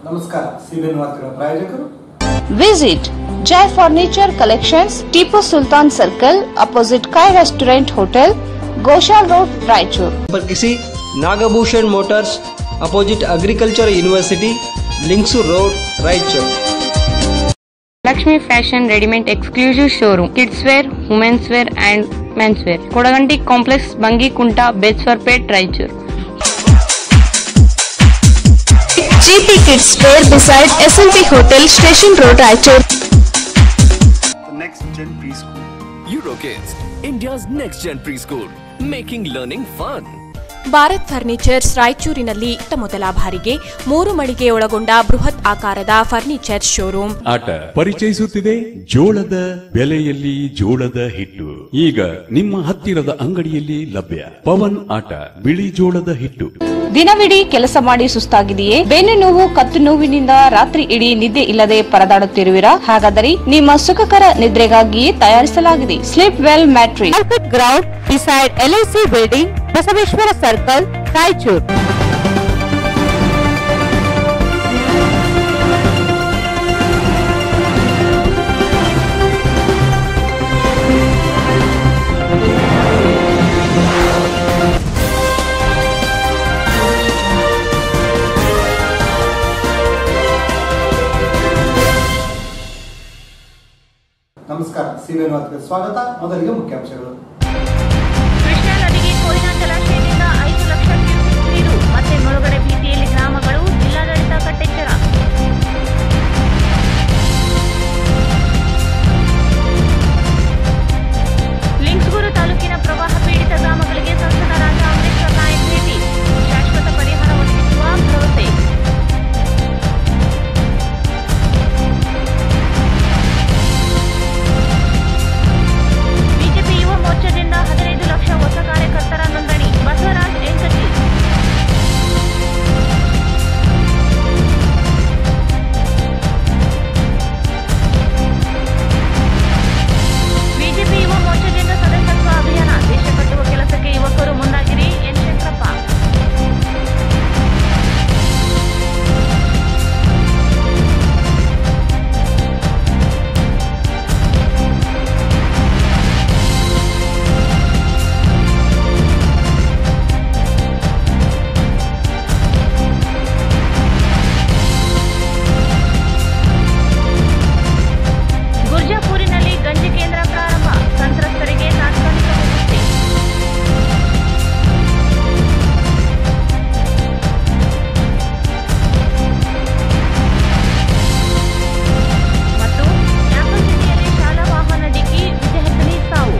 ನಮಸ್ಕಾರ ಸಿಬಿಎನ್ ವಾರ್ತೆಗಳ ಪ್ರಾಯೋಜಕರು Visit Jai Furniture Collections, Tipu Sultan Circle, opposite Kai Restaurant Hotel, Goshal Road, Raichur. पर किसी Nagabhushan motors opposite agriculture university लिंक्सू road Raichur Lakshmi fashion readymade exclusive showroom kids wear women's wear and men's wear Kodaganti complex Bangikunta Beswarpet Raichur GP Kids Fair beside SLP Hotel, Station Road, Raichur. the next gen preschool. Eurokids, India's next gen preschool, making learning fun. Bharat furnitures ರಾಯಚೂರಿನಲ್ಲಿ ಇತ್ತ ಮೊದಲ ಬಾರಿಗೆ ಮೂರು ಮಳಿಗೆ ಒಳಗೊಂಡ ಬೃಹತ್ ಆಕಾರದ furniture showroom ಆಟ ಪರಿಚಯಿಸುತ್ತಿದೆ ಜೋಳದ ಬೆಲೆಯಲ್ಲಿ ಜೋಳದ ಹಿಟ್ಟು ಈಗ ನಿಮ್ಮ ಹತ್ತಿರದ ಅಂಗಡಿಯಲ್ಲಿ ಲಭ್ಯ ಪವನ್ ಆಟ ಬಿಳಿ ಜೋಳದ ಹಿಟ್ಟು ದಿನವಿಡೀ ಕೆಲಸ ಮಾಡಿ ಸುಸ್ತಾಗಿದೆಯೇ ಬೆನ್ನು ನೋವು ಕತ್ತು ನೋವಿನಿಂದ ರಾತ್ರಿ ಇಡೀ ನಿದ್ದೆ ಇಲ್ಲದೆ ಪರದಾಡುತ್ತಿರುವಿರಾ ಹಾಗಾದರೆ ನಿಮ್ಮ ಸುಖಕರ ನಿದ್ರೆಗಾಗಿ ತಯಾರಿಸಲಾಗಿದೆ ಸ್ಲೀಪ್ ವೆಲ್ ಮ್ಯಾಟ್ರಿ ground beside LIC building Basaveshwara circle Raichur ನಮಸ್ಕಾರ ಸಿಬಿಎನ್ ವಾರ್ತೆಗೆ ಸ್ವಾಗತ ಮೊದಲಿಗೆ ಮುಖ್ಯಾಂಶಗಳು ಕೃಷ್ಣಾ ನದಿಗೆ ಕೊಯ್ನಾ ಜಲಾಶಯದಿಂದ ಐದು ಲಕ್ಷ ಕ್ಯೂಸೆಕ್ ನೀರು ಮತ್ತೆ ಮುಳುಗಡೆ ಭೀತಿಯಲ್ಲಿ ಗ್ರಾಮಗಳು ಜಿಲ್ಲಾಡಳಿತ ಕಟ್ಟೆಚ್ಚರ ಲಿಂಗ್ಸ್ಗೂರು ತಾಲೂಕಿನ ಪ್ರವಾಹ ಪೀಡಿತ ಗ್ರಾಮಗಳಿಗೆ ಸಂಸದ ರಾಜ ಅಮರೇಶ್ವರ ನಾಯಕ್ ಭೇಟಿ ಶಾಶ್ವತ ಪರಿಹಾರ ಒದಗಿಸುವ ಭರವಸೆ ಬಿಜೆಪಿ ಯುವ ಮೋರ್ಚಾದಿಂದ ಹದಿನೈದು ಲಕ್ಷ ಹೊಸ ಕಾರ್ಯಕರ್ತರ ನೋಂದಣಿ ಬಸವರಾಜ್ ಎಂಕತಿ ಬಿಜೆಪಿ ಯುವ ಮೋರ್ಚಾದಿಂದ ಸದಸ್ಯತ್ವ ಅಭಿಯಾನ ದೇಶ ಕಟ್ಟುವ ಕೆಲಸಕ್ಕೆ ಯುವಕರು ಮುಂದಾಗಿರಿ ಎನ್ ಶಂಕರಪ್ಪ ಗುರ್ಜಾಪುರಿನಲ್ಲಿ ಗಂಜಿ ಕೇಂದ್ರ ಪ್ರಾರಂಭ ಸಂತ್ರಸ್ತರಿಗೆ ತಾತ್ಕಾಲಿಕ ವ್ಯವಸ್ಥೆ ಮತ್ತು ನ್ಯಾಪಲ್ ಜಿಲ್ಲೆಯಲ್ಲಿ ಶಾಲಾ ವಾಹನ ಡಿಕ್ಕಿ ವಿದ್ಯಾರ್ಥಿನಿ ಸಾವು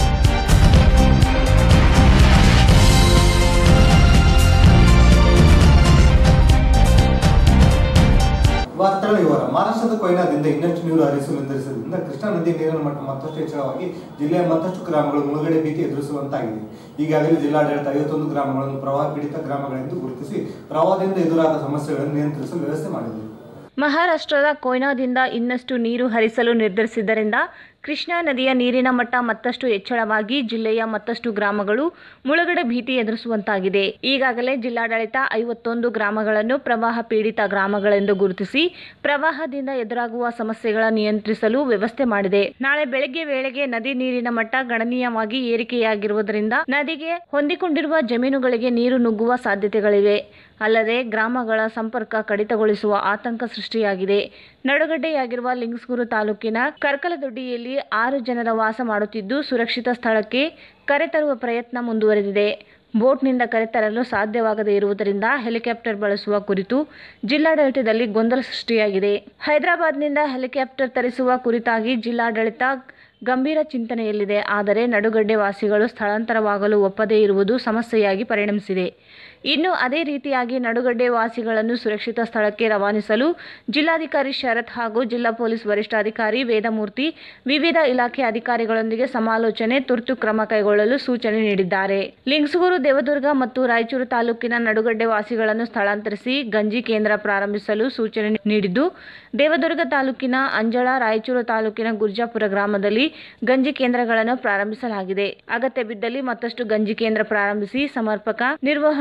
ವಾರ್ತೆಗಳ ವಿವರ ಮಹಾರಾಷ್ಟ್ರದ ಕೊಯ್ನಾದಿಂದ ಇನ್ನಷ್ಟು ನೀರು ಹರಿಸಲು ನಿರ್ಧರಿಸಿದ್ದರಿಂದ ಕೃಷ್ಣಾ ನದಿ ನೀರಿನ ಮಟ್ಟ ಮತ್ತಷ್ಟು ಹೆಚ್ಚಳವಾಗಿ ಜಿಲ್ಲೆಯ ಮತ್ತಷ್ಟು ಗ್ರಾಮಗಳು ಮುಳುಗಡೆ ಭೀತಿ ಎದುರಿಸುವಂತಾಗಿದೆ ಈಗಾಗಲೇ ಜಿಲ್ಲಾಡಳಿತ ಐವತ್ತೊಂದು ಗ್ರಾಮಗಳನ್ನು ಪ್ರವಾಹ ಪೀಡಿತ ಗ್ರಾಮಗಳೆಂದು ಗುರುತಿಸಿ ಪ್ರವಾಹದಿಂದ ಎದುರಾದ ಸಮಸ್ಯೆಗಳನ್ನು ನಿಯಂತ್ರಿಸಲು ವ್ಯವಸ್ಥೆ ಮಾಡಿದೆ ಮಹಾರಾಷ್ಟ್ರದ ಕೊಯ್ನಾದಿಂದ ಇನ್ನಷ್ಟು ನೀರು ಹರಿಸಲು ನಿರ್ಧರಿಸಿದ್ದರಿಂದ ಕೃಷ್ಣಾ ನದಿಯ ನೀರಿನ ಮಟ್ಟ ಮತ್ತಷ್ಟು ಹೆಚ್ಚಳವಾಗಿ ಜಿಲ್ಲೆಯ ಮತ್ತಷ್ಟು ಗ್ರಾಮಗಳು ಮುಳುಗಡೆ ಭೀತಿ ಎದುರಿಸುವಂತಾಗಿದೆ ಈಗಾಗಲೇ ಜಿಲ್ಲಾಡಳಿತ ಐವತ್ತೊಂದು ಗ್ರಾಮಗಳನ್ನು ಪ್ರವಾಹ ಪೀಡಿತ ಗ್ರಾಮಗಳೆಂದು ಗುರುತಿಸಿ ಪ್ರವಾಹದಿಂದ ಎದುರಾಗುವ ಸಮಸ್ಯೆಗಳ ನಿಯಂತ್ರಿಸಲು ವ್ಯವಸ್ಥೆ ಮಾಡಿದೆ ನಾಳೆ ಬೆಳಗ್ಗೆ ವೇಳೆಗೆ ನದಿ ನೀರಿನ ಮಟ್ಟ ಗಣನೀಯವಾಗಿ ಏರಿಕೆಯಾಗಿರುವುದರಿಂದ ನದಿಗೆ ಹೊಂದಿಕೊಂಡಿರುವ ಜಮೀನುಗಳಿಗೆ ನೀರು ನುಗ್ಗುವ ಸಾಧ್ಯತೆಗಳಿವೆ ಅಲ್ಲದೆ ಗ್ರಾಮಗಳ ಸಂಪರ್ಕ ಕಡಿತಗೊಳಿಸುವ ಆತಂಕ ಸೃಷ್ಟಿಯಾಗಿದೆ ನಡುಗಡ್ಡೆಯಾಗಿರುವ ಲಿಂಗ್ಸ್ಗೂರು ತಾಲೂಕಿನ ಕರ್ಕಲದೊಡ್ಡಿಯಲ್ಲಿ ಆರು ಜನರ ವಾಸ ಮಾಡುತ್ತಿದ್ದು ಸುರಕ್ಷಿತ ಸ್ಥಳಕ್ಕೆ ಕರೆತರುವ ಪ್ರಯತ್ನ ಮುಂದುವರೆದಿದೆ ಬೋಟ್ನಿಂದ ಕರೆತರಲು ಸಾಧ್ಯವಾಗದೇ ಇರುವುದರಿಂದ ಹೆಲಿಕಾಪ್ಟರ್ ಬಳಸುವ ಕುರಿತು ಜಿಲ್ಲಾಡಳಿತದಲ್ಲಿ ಗೊಂದಲ ಸೃಷ್ಟಿಯಾಗಿದೆ ಹೈದರಾಬಾದ್ನಿಂದ ಹೆಲಿಕಾಪ್ಟರ್ ತರಿಸುವ ಕುರಿತಾಗಿ ಜಿಲ್ಲಾಡಳಿತ ಗಂಭೀರ ಚಿಂತನೆಯಲ್ಲಿದೆ ಆದರೆ ನಡುಗಡ್ಡೆ ವಾಸಿಗಳು ಸ್ಥಳಾಂತರವಾಗಲು ಒಪ್ಪದೇ ಇರುವುದು ಸಮಸ್ಯೆಯಾಗಿ ಪರಿಣಮಿಸಿದೆ ಇನ್ನು ಅದೇ ರೀತಿಯಾಗಿ ನಡುಗಡ್ಡೆ ವಾಸಿಗಳನ್ನು ಸುರಕ್ಷಿತ ಸ್ಥಳಕ್ಕೆ ರವಾನಿಸಲು ಜಿಲ್ಲಾಧಿಕಾರಿ ಶರತ್ ಹಾಗೂ ಜಿಲ್ಲಾ ಪೊಲೀಸ್ ವರಿಷ್ಠಾಧಿಕಾರಿ ವೇದಮೂರ್ತಿ ವಿವಿಧ ಇಲಾಖೆ ಅಧಿಕಾರಿಗಳೊಂದಿಗೆ ಸಮಾಲೋಚನೆ ತುರ್ತು ಕ್ರಮ ಕೈಗೊಳ್ಳಲು ಸೂಚನೆ ನೀಡಿದ್ದಾರೆ ಲಿಂಗಸೂರು ದೇವದುರ್ಗ ಮತ್ತು ರಾಯಚೂರು ತಾಲೂಕಿನ ನಡುಗಡ್ಡೆ ವಾಸಿಗಳನ್ನು ಸ್ಥಳಾಂತರಿಸಿ ಗಂಜಿ ಕೇಂದ್ರ ಪ್ರಾರಂಭಿಸಲು ಸೂಚನೆ ನೀಡಿದ್ದು ದೇವದುರ್ಗ ತಾಲೂಕಿನ ಅಂಜಳ ರಾಯಚೂರು ತಾಲೂಕಿನ ಗುರ್ಜಾಪುರ ಗ್ರಾಮದಲ್ಲಿ ಗಂಜಿ ಕೇಂದ್ರಗಳನ್ನು ಪ್ರಾರಂಭಿಸಲಾಗಿದೆ ಅಗತ್ಯ ಬಿದ್ದಲ್ಲಿ ಮತ್ತಷ್ಟು ಗಂಜಿ ಕೇಂದ್ರ ಪ್ರಾರಂಭಿಸಿ ಸಮರ್ಪಕ ನಿರ್ವಹಣೆ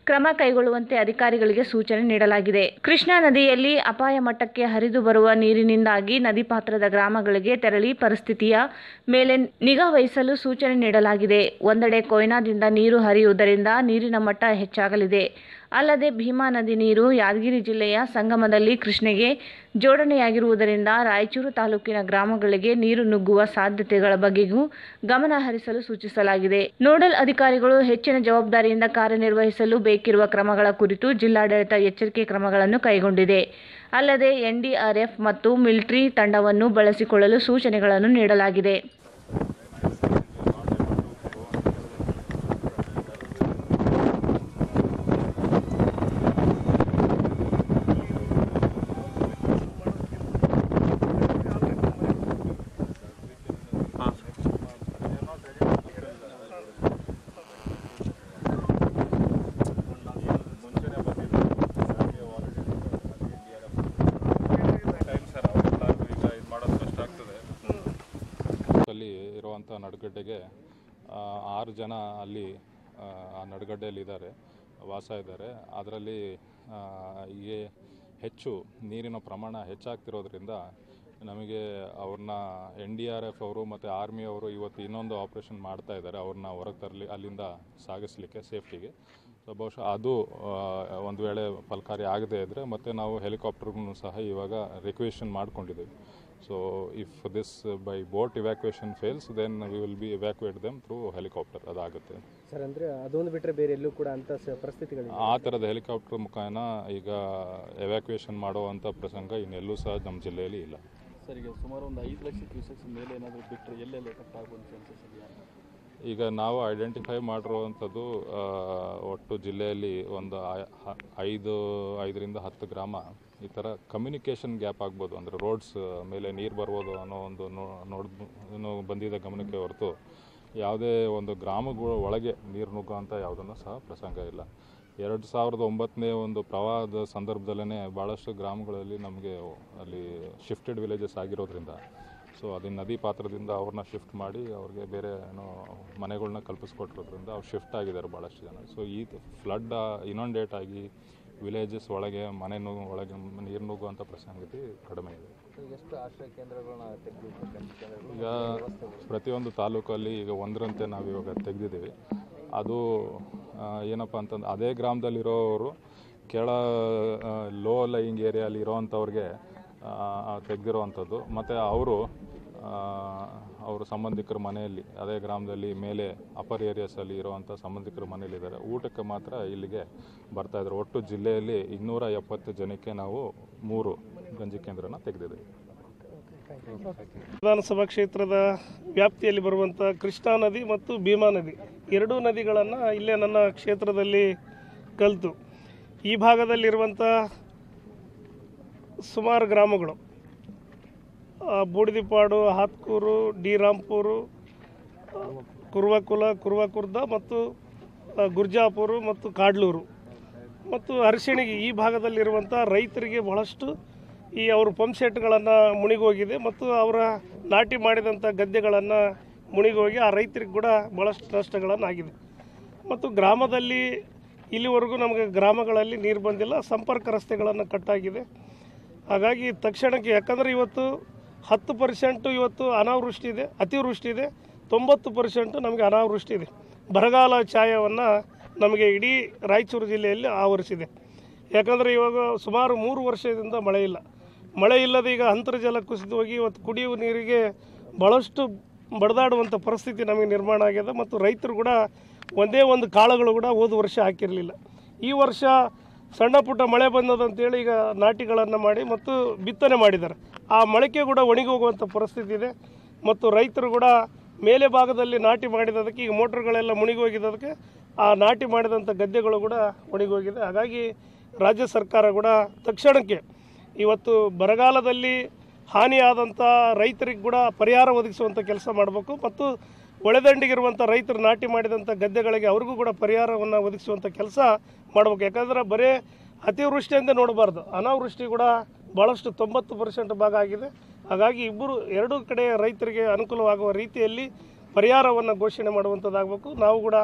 ಕ್ರಮ ಕೈಗೊಳ್ಳುವಂತೆ ಅಧಿಕಾರಿಗಳಿಗೆ ಸೂಚನೆ ನೀಡಲಾಗಿದೆ ಕೃಷ್ಣಾ ನದಿಯಲ್ಲಿ ಅಪಾಯ ಮಟ್ಟಕ್ಕೆ ಹರಿದು ಬರುವ ನೀರಿನಿಂದಾಗಿ ನದಿ ಪಾತ್ರದ ಗ್ರಾಮಗಳಿಗೆ ತೆರಳಿ ಪರಿಸ್ಥಿತಿಯ ಮೇಲೆ ನಿಗಾ ವಹಿಸಲು ಸೂಚನೆ ನೀಡಲಾಗಿದೆ ಒಂದೆಡೆ ಕೊಯ್ನಾದಿಂದ ನೀರು ಹರಿಯುವುದರಿಂದ ನೀರಿನ ಮಟ್ಟ ಹೆಚ್ಚಾಗಲಿದೆ ಅಲ್ಲದೆ ಭೀಮಾ ನದಿ ನೀರು ಯಾದಗಿರಿ ಜಿಲ್ಲೆಯ ಸಂಗಮದಲ್ಲಿ ಕೃಷ್ಣೆಗೆ ಜೋಡಣೆಯಾಗಿರುವುದರಿಂದ ರಾಯಚೂರು ತಾಲೂಕಿನ ಗ್ರಾಮಗಳಿಗೆ ನೀರು ನುಗ್ಗುವ ಸಾಧ್ಯತೆಗಳ ಬಗ್ಗೆಯೂ ಗಮನ ಹರಿಸಲು ಸೂಚಿಸಲಾಗಿದೆ ನೋಡಲ್ ಅಧಿಕಾರಿಗಳು ಹೆಚ್ಚಿನ ಜವಾಬ್ದಾರಿಯಿಂದ ಕಾರ್ಯನಿರ್ವಹಿಸಲು ಬೇಕಿರುವ ಕ್ರಮಗಳ ಕುರಿತು ಜಿಲ್ಲಾಡಳಿತ ಎಚ್ಚರಿಕೆ ಕ್ರಮಗಳನ್ನು ಕೈಗೊಂಡಿದೆ ಅಲ್ಲದೆ ಎನ್ಡಿಆರ್ಎಫ್ ಮತ್ತು ಮಿಲಿಟರಿ ತಂಡವನ್ನು ಬಳಸಿಕೊಳ್ಳಲು ಸೂಚನೆಗಳನ್ನು ನೀಡಲಾಗಿದೆ ಅಲ್ಲಿ ಇರುವಂಥ ನಡುಗಡ್ಡೆಗೆ ಆ, ಆರು ಜನ ಅಲ್ಲಿ ಆ, ಆ ನಡುಗಡ್ಡೆಯಲ್ಲಿ ಇದ್ದಾರೆ ವಾಸ ಇದ್ದಾರೆ ಅದರಲ್ಲಿ ಈಗ ಹೆಚ್ಚು ನೀರಿನ ಪ್ರಮಾಣ ಹೆಚ್ಚಾಗ್ತಿರೋದ್ರಿಂದ ನಮಗೆ ಅವ್ರನ್ನ ಎನ್ ಡಿ ಆರ್ ಎಫ್ ಅವರು ಮತ್ತು ಆರ್ಮಿ ಅವರು ಇವತ್ತು ಇನ್ನೊಂದು ಆಪ್ರೇಷನ್ ಮಾಡ್ತಾ ಇದ್ದಾರೆ ಅವ್ರನ್ನ ಹೊರಗೆ ತರಲಿ ಅಲ್ಲಿಂದ ಸಾಗಿಸ್ಲಿಕ್ಕೆ ಸೇಫ್ಟಿಗೆ ಸೊ ಬಹುಶಃ ಅದು ಆ, ಒಂದು ವೇಳೆ ಫಲಕಾರಿ ಆಗದೇ ಇದ್ದರೆ ಮತ್ತೆ ನಾವು ಹೆಲಿಕಾಪ್ಟರ್ಗೂ ಸಹ ಇವಾಗ ರಿಕ್ವೆಷನ್ ಮಾಡ್ಕೊಂಡಿದ್ದೀವಿ so if this by boat evacuation fails then we will be evacuate them through helicopter ಅದಾಗುತ್ತೆ ಸರ್ ಅಂದರೆ ಅದೊಂದು ಬಿಟ್ಟರೆ ಬೇರೆ ಎಲ್ಲೂ ಕೂಡ ಅಂಥ ಸ ಪರಿಸ್ಥಿತಿಗಳಿಲ್ಲ ಆ ಥರದ ಹೆಲಿಕಾಪ್ಟರ್ ಮುಖಾನ ಈಗ ಎವ್ಯಾಕ್ಯುಯೇಷನ್ ಮಾಡುವಂಥ ಪ್ರಸಂಗ ಇನ್ನೆಲ್ಲೂ ಸಹ ನಮ್ಮ ಜಿಲ್ಲೆಯಲ್ಲಿ ಇಲ್ಲ ಸರ್ ಈಗ ಸುಮಾರು ಒಂದು ಐದು ಲಕ್ಷ ಕ್ಯೂಸೆಕ್ಸ್ ಮೇಲೆ ಏನಾದರೂ ಬಿಟ್ಟರೆ ಎಲ್ಲೆಲ್ಲ ಕಟ್ ಆಗುವಂಥ ಚಾನ್ಸಸ್ ಇದೆಯಾ ಈಗ ನಾವು ಐಡೆಂಟಿಫೈ ಮಾಡಿರುವಂಥದ್ದು ಆ, ಒಟ್ಟು ಜಿಲ್ಲೆಯಲ್ಲಿ ಒಂದು ಐ- ಹ- ಐದು ಐದರಿಂದ ಹತ್ತು ಗ್ರಾಮ ಈ ಥರ ಕಮ್ಯುನಿಕೇಷನ್ ಗ್ಯಾಪ್ ಆಗ್ಬೋದು ಅಂದರೆ ರೋಡ್ಸ್ ಮೇಲೆ ನೀರು ಬರ್ಬೋದು ಅನ್ನೋ ಒಂದು ನೋಡ್ ಏನೋ ಬಂದಿದೆ ಗಮನಕ್ಕೆ ಹೊರತು ಯಾವುದೇ ಒಂದು ಗ್ರಾಮಗಳ ಒಳಗೆ ನೀರು ನುಗ್ಗುವಂಥ ಯಾವುದನ್ನು ಸಹ ಪ್ರಸಂಗ ಇಲ್ಲ ಎರಡು ಸಾವಿರದ ಒಂಬತ್ತನೇ ಒಂದು ಪ್ರವಾಹದ ಸಂದರ್ಭದಲ್ಲೇ ಭಾಳಷ್ಟು ಗ್ರಾಮಗಳಲ್ಲಿ ನಮಗೆ ಅಲ್ಲಿ ಶಿಫ್ಟೆಡ್ ವಿಲೇಜಸ್ ಆಗಿರೋದ್ರಿಂದ ಸೊ ಅದನ್ನ ನದಿ ಪಾತ್ರದಿಂದ ಅವ್ರನ್ನ ಶಿಫ್ಟ್ ಮಾಡಿ ಅವ್ರಿಗೆ ಬೇರೆ ಏನೋ ಮನೆಗಳ್ನ ಕಲ್ಪಿಸ್ಕೊಟ್ಟಿರೋದ್ರಿಂದ ಅವ್ರು ಶಿಫ್ಟ್ ಆಗಿದ್ದಾರೆ ಭಾಳಷ್ಟು ಜನ ಸೊ ಈ ಫ್ಲಡ್ ಇನೊಂಡೇಟ್ ಆಗಿ ವಿಲೇಜಸ್ ಒಳಗೆ ಮನೆ ನುಗ್ಗು ಒಳಗೆ ನೀರು ನುಗ್ಗುವಂಥ ಪ್ರಸಂಗತಿ ಕಡಿಮೆ ಇದೆ ಎಷ್ಟು ಆಶ್ರಯ ಕೇಂದ್ರಗಳನ್ನ ತೆಗೆದು ಈಗ ಪ್ರತಿಯೊಂದು ತಾಲೂಕಲ್ಲಿ ಈಗ ಒಂದರಂತೆ ನಾವು ಇವಾಗ ತೆಗೆದಿದ್ದೀವಿ ಅದು ಆ, ಏನಪ್ಪ ಅಂತಂದ್ರೆ ಅದೇ ಗ್ರಾಮದಲ್ಲಿರೋರು ಕೆಳ ಲೋ ಲೈಯಿಂಗ್ ಏರಿಯಲ್ಲಿ ಇರೋವಂಥವ್ರಿಗೆ ತೆಗೆದಿರೋವಂಥದ್ದು ಮತ್ತು ಅವರು ಅವರು ಸಂಬಂಧಿಕರ ಮನೆಯಲ್ಲಿ ಅದೇ ಗ್ರಾಮದಲ್ಲಿ ಮೇಲೆ ಅಪರ್ ಏರಿಯಾಸಲ್ಲಿ ಇರುವಂಥ ಸಂಬಂಧಿಕರ ಮನೆಯಲ್ಲಿದ್ದಾರೆ ಊಟಕ್ಕೆ ಮಾತ್ರ ಇಲ್ಲಿಗೆ ಬರ್ತಾ ಇದ್ದಾರೆ ಒಟ್ಟು ಜಿಲ್ಲೆಯಲ್ಲಿ ಇನ್ನೂರ ಎಪ್ಪತ್ತು ಜನಕ್ಕೆ ನಾವು ಮೂರು ಗಂಜಿ ಕೇಂದ್ರನ ತೆಗೆದಿದ್ದೀವಿ ವಿಧಾನಸಭಾ ಕ್ಷೇತ್ರದ ವ್ಯಾಪ್ತಿಯಲ್ಲಿ ಬರುವಂಥ ಕೃಷ್ಣಾ ನದಿ ಮತ್ತು ಭೀಮಾ ನದಿ ಎರಡೂ ನದಿಗಳನ್ನು ಇಲ್ಲೇ ನನ್ನ ಕ್ಷೇತ್ರದಲ್ಲಿ ಕಲಿತು ಈ ಭಾಗದಲ್ಲಿರುವಂಥ ಸುಮಾರು ಗ್ರಾಮಗಳು ಆ, ಬೂಡಿದಿಪಾಡು ಹಾತ್ಕೂರು ಡಿ ರಾಂಪೂರು ಆ, ಕುರುವಕುಲ ಕುರುವಕುರ್ದ ಮತ್ತು ಆ, ಗುರ್ಜಾಪುರು ಮತ್ತು ಕಾಡ್ಲೂರು ಮತ್ತು ಅರಸಿಣಿಗೆ ಈ ಭಾಗದಲ್ಲಿರುವಂಥ ರೈತರಿಗೆ ಬಹಳಷ್ಟು ಈ ಅವ್ರ ಪಂಪ್ ಸೆಟ್ಗಳನ್ನು ಮುಣಿಗೋಗಿದೆ ಮತ್ತು ಅವರ ನಾಟಿ ಮಾಡಿದಂಥ ಗದ್ದೆಗಳನ್ನು ಮುಣಿಗೋಗಿ ಆ ರೈತರಿಗೆ ಕೂಡ ಭಾಳಷ್ಟು ನಷ್ಟಗಳನ್ನು ಆಗಿದೆ ಮತ್ತು ಗ್ರಾಮದಲ್ಲಿ ಇಲ್ಲಿವರೆಗೂ ನಮಗೆ ಗ್ರಾಮಗಳಲ್ಲಿ ನೀರು ಬಂದಿಲ್ಲ ಸಂಪರ್ಕ ರಸ್ತೆಗಳನ್ನು ಕಟ್ಟಾಗಿದೆ ಹಾಗಾಗಿ ತಕ್ಷಣಕ್ಕೆ ಯಾಕಂದರೆ ಇವತ್ತು ಹತ್ತು ಪರ್ಸೆಂಟು ಇವತ್ತು ಅನಾವೃಷ್ಟಿ ಇದೆ ಅತಿವೃಷ್ಟಿ ಇದೆ ತೊಂಬತ್ತು ಪರ್ಸೆಂಟು ನಮಗೆ ಅನಾವೃಷ್ಟಿ ಇದೆ ಬರಗಾಲ ಛಾಯವನ್ನು ನಮಗೆ ಇಡೀ ರಾಯಚೂರು ಜಿಲ್ಲೆಯಲ್ಲಿ ಆವರಿಸಿದೆ ಯಾಕಂದರೆ ಇವಾಗ ಸುಮಾರು ಮೂರು ವರ್ಷದಿಂದ ಮಳೆ ಇಲ್ಲ ಮಳೆ ಇಲ್ಲದೆ ಈಗ ಅಂತರ್ಜಲ ಕುಸಿದು ಹೋಗಿ ಇವತ್ತು ಕುಡಿಯುವ ನೀರಿಗೆ ಭಾಳಷ್ಟು ಬಡದಾಡುವಂಥ ಪರಿಸ್ಥಿತಿ ನಮಗೆ ನಿರ್ಮಾಣ ಆಗಿದೆ ಮತ್ತು ರೈತರು ಕೂಡ ಒಂದೇ ಒಂದು ಕಾಳುಗಳು ಕೂಡ ಹೋದ ವರ್ಷ ಹಾಕಿರಲಿಲ್ಲ ಈ ವರ್ಷ ಸಣ್ಣ ಪುಟ್ಟ ಮಳೆ ಬಂದದಂತೇಳಿ ಈಗ ನಾಟಿಗಳನ್ನು ಮಾಡಿ ಮತ್ತು ಬಿತ್ತನೆ ಮಾಡಿದ್ದಾರೆ ಆ ಮೊಳಕೆ ಕೂಡ ಒಣಗಿ ಹೋಗುವಂಥ ಪರಿಸ್ಥಿತಿ ಇದೆ ಮತ್ತು ರೈತರು ಕೂಡ ಮೇಲೆ ಭಾಗದಲ್ಲಿ ನಾಟಿ ಮಾಡಿದದಕ್ಕೆ ಈಗ ಮೋಟ್ರ್ಗಳೆಲ್ಲ ಮುಣಿಗಿ ಹೋಗಿದ್ದದಕ್ಕೆ ಆ ನಾಟಿ ಮಾಡಿದಂಥ ಗದ್ದೆಗಳು ಕೂಡ ಒಣಗಿ ಹೋಗಿದೆ ಹಾಗಾಗಿ ರಾಜ್ಯ ಸರ್ಕಾರ ಕೂಡ ತಕ್ಷಣಕ್ಕೆ ಇವತ್ತು ಬರಗಾಲದಲ್ಲಿ ಹಾನಿಯಾದಂಥ ರೈತರಿಗೆ ಕೂಡ ಪರಿಹಾರ ಒದಗಿಸುವಂಥ ಕೆಲಸ ಮಾಡಬೇಕು ಮತ್ತು ಒಳೆದಂಡಿಗಿರುವಂಥ ರೈತರು ನಾಟಿ ಮಾಡಿದಂಥ ಗದ್ದೆಗಳಿಗೆ ಅವ್ರಿಗೂ ಕೂಡ ಪರಿಹಾರವನ್ನು ಒದಗಿಸುವಂಥ ಕೆಲಸ ಮಾಡಬೇಕು ಯಾಕಂದ್ರೆ ಬರೀ ಅತಿವೃಷ್ಟಿಯಿಂದ ನೋಡಬಾರ್ದು ಅನಾವೃಷ್ಟಿ ಕೂಡ ಭಾಳಷ್ಟು ತೊಂಬತ್ತು ಪರ್ಸೆಂಟ್ ಭಾಗ ಆಗಿದೆ ಹಾಗಾಗಿ ಇಬ್ಬರು ಎರಡೂ ಕಡೆ ರೈತರಿಗೆ ಅನುಕೂಲವಾಗುವ ರೀತಿಯಲ್ಲಿ ಪರಿಹಾರವನ್ನು ಘೋಷಣೆ ಮಾಡುವಂಥದ್ದಾಗಬೇಕು ನಾವು ಕೂಡ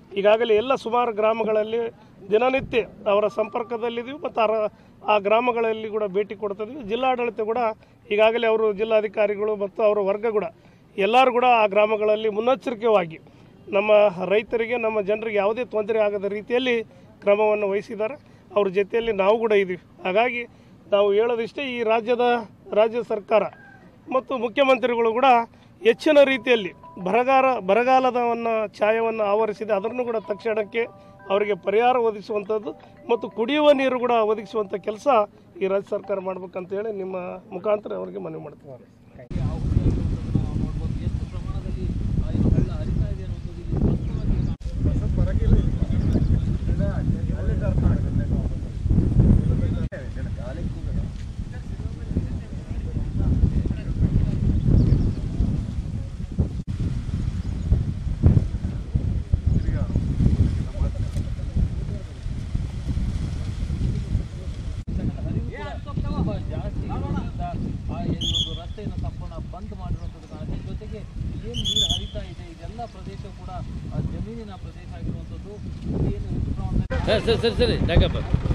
ಈಗಾಗಲೇ ಎಲ್ಲ ಸುಮಾರು ಗ್ರಾಮಗಳಲ್ಲಿ ದಿನನಿತ್ಯ ಅವರ ಸಂಪರ್ಕದಲ್ಲಿದ್ದೀವಿ ಮತ್ತು ಅವರ ಆ ಗ್ರಾಮಗಳಲ್ಲಿ ಕೂಡ ಭೇಟಿ ಕೊಡ್ತಾ ಇದ್ದೀವಿ ಜಿಲ್ಲಾಡಳಿತ ಕೂಡ ಈಗಾಗಲೇ ಅವರು ಜಿಲ್ಲಾಧಿಕಾರಿಗಳು ಮತ್ತು ಅವರ ವರ್ಗ ಕೂಡ ಎಲ್ಲರೂ ಕೂಡ ಆ ಗ್ರಾಮಗಳಲ್ಲಿ ಮುನ್ನೆಚ್ಚರಿಕೆಯಾಗಿ ನಮ್ಮ ರೈತರಿಗೆ ನಮ್ಮ ಜನರಿಗೆ ಯಾವುದೇ ತೊಂದರೆ ಆಗದ ರೀತಿಯಲ್ಲಿ ಕ್ರಮವನ್ನು ವಹಿಸಿದ್ದಾರೆ ಅವ್ರ ಜೊತೆಯಲ್ಲಿ ನಾವು ಕೂಡ ಇದ್ದೀವಿ ಹಾಗಾಗಿ ನಾವು ಹೇಳೋದಿಷ್ಟೇ ಈ ರಾಜ್ಯದ ರಾಜ್ಯ ಸರ್ಕಾರ ಮತ್ತು ಮುಖ್ಯಮಂತ್ರಿಗಳು ಕೂಡ ಹೆಚ್ಚಿನ ರೀತಿಯಲ್ಲಿ ಬರಗಾಲ ಬರಗಾಲದವನ್ನು ಛಾಯವನ್ನು ಆವರಿಸಿದೆ ಅದನ್ನು ಕೂಡ ತಕ್ಷಣಕ್ಕೆ ಅವರಿಗೆ ಪರಿಹಾರ ಒದಗಿಸುವಂಥದ್ದು ಮತ್ತು ಕುಡಿಯುವ ನೀರು ಕೂಡ ಒದಗಿಸುವಂಥ ಕೆಲಸ ಈ ರಾಜ್ಯ ಸರ್ಕಾರ ಮಾಡ್ಬೇಕಂತ ಹೇಳಿ ನಿಮ್ಮ ಮುಖಾಂತರ ಅವರಿಗೆ ಮನವಿ ಮಾಡ್ತೀವಿ ಒಂದು ರಸ್ತೆಯನ್ನು ಸಂಪೂರ್ಣ ಬಂದ್ ಮಾಡಿರುವಂಥದ್ದು ಕಾಣುತ್ತೆ ಜೊತೆಗೆ ಏನು ನೀರು ಹರಿತಾ ಇದೆ ಇದೆಲ್ಲ ಪ್ರದೇಶ ಕೂಡ ಆ, ಜಮೀನಿನ ಪ್ರದೇಶ ಆಗಿರುವಂಥದ್ದು ಏನು ಸರಿ ಸರಿ ಸರಿ ಸರಿ ಜಾಗಪ್ಪ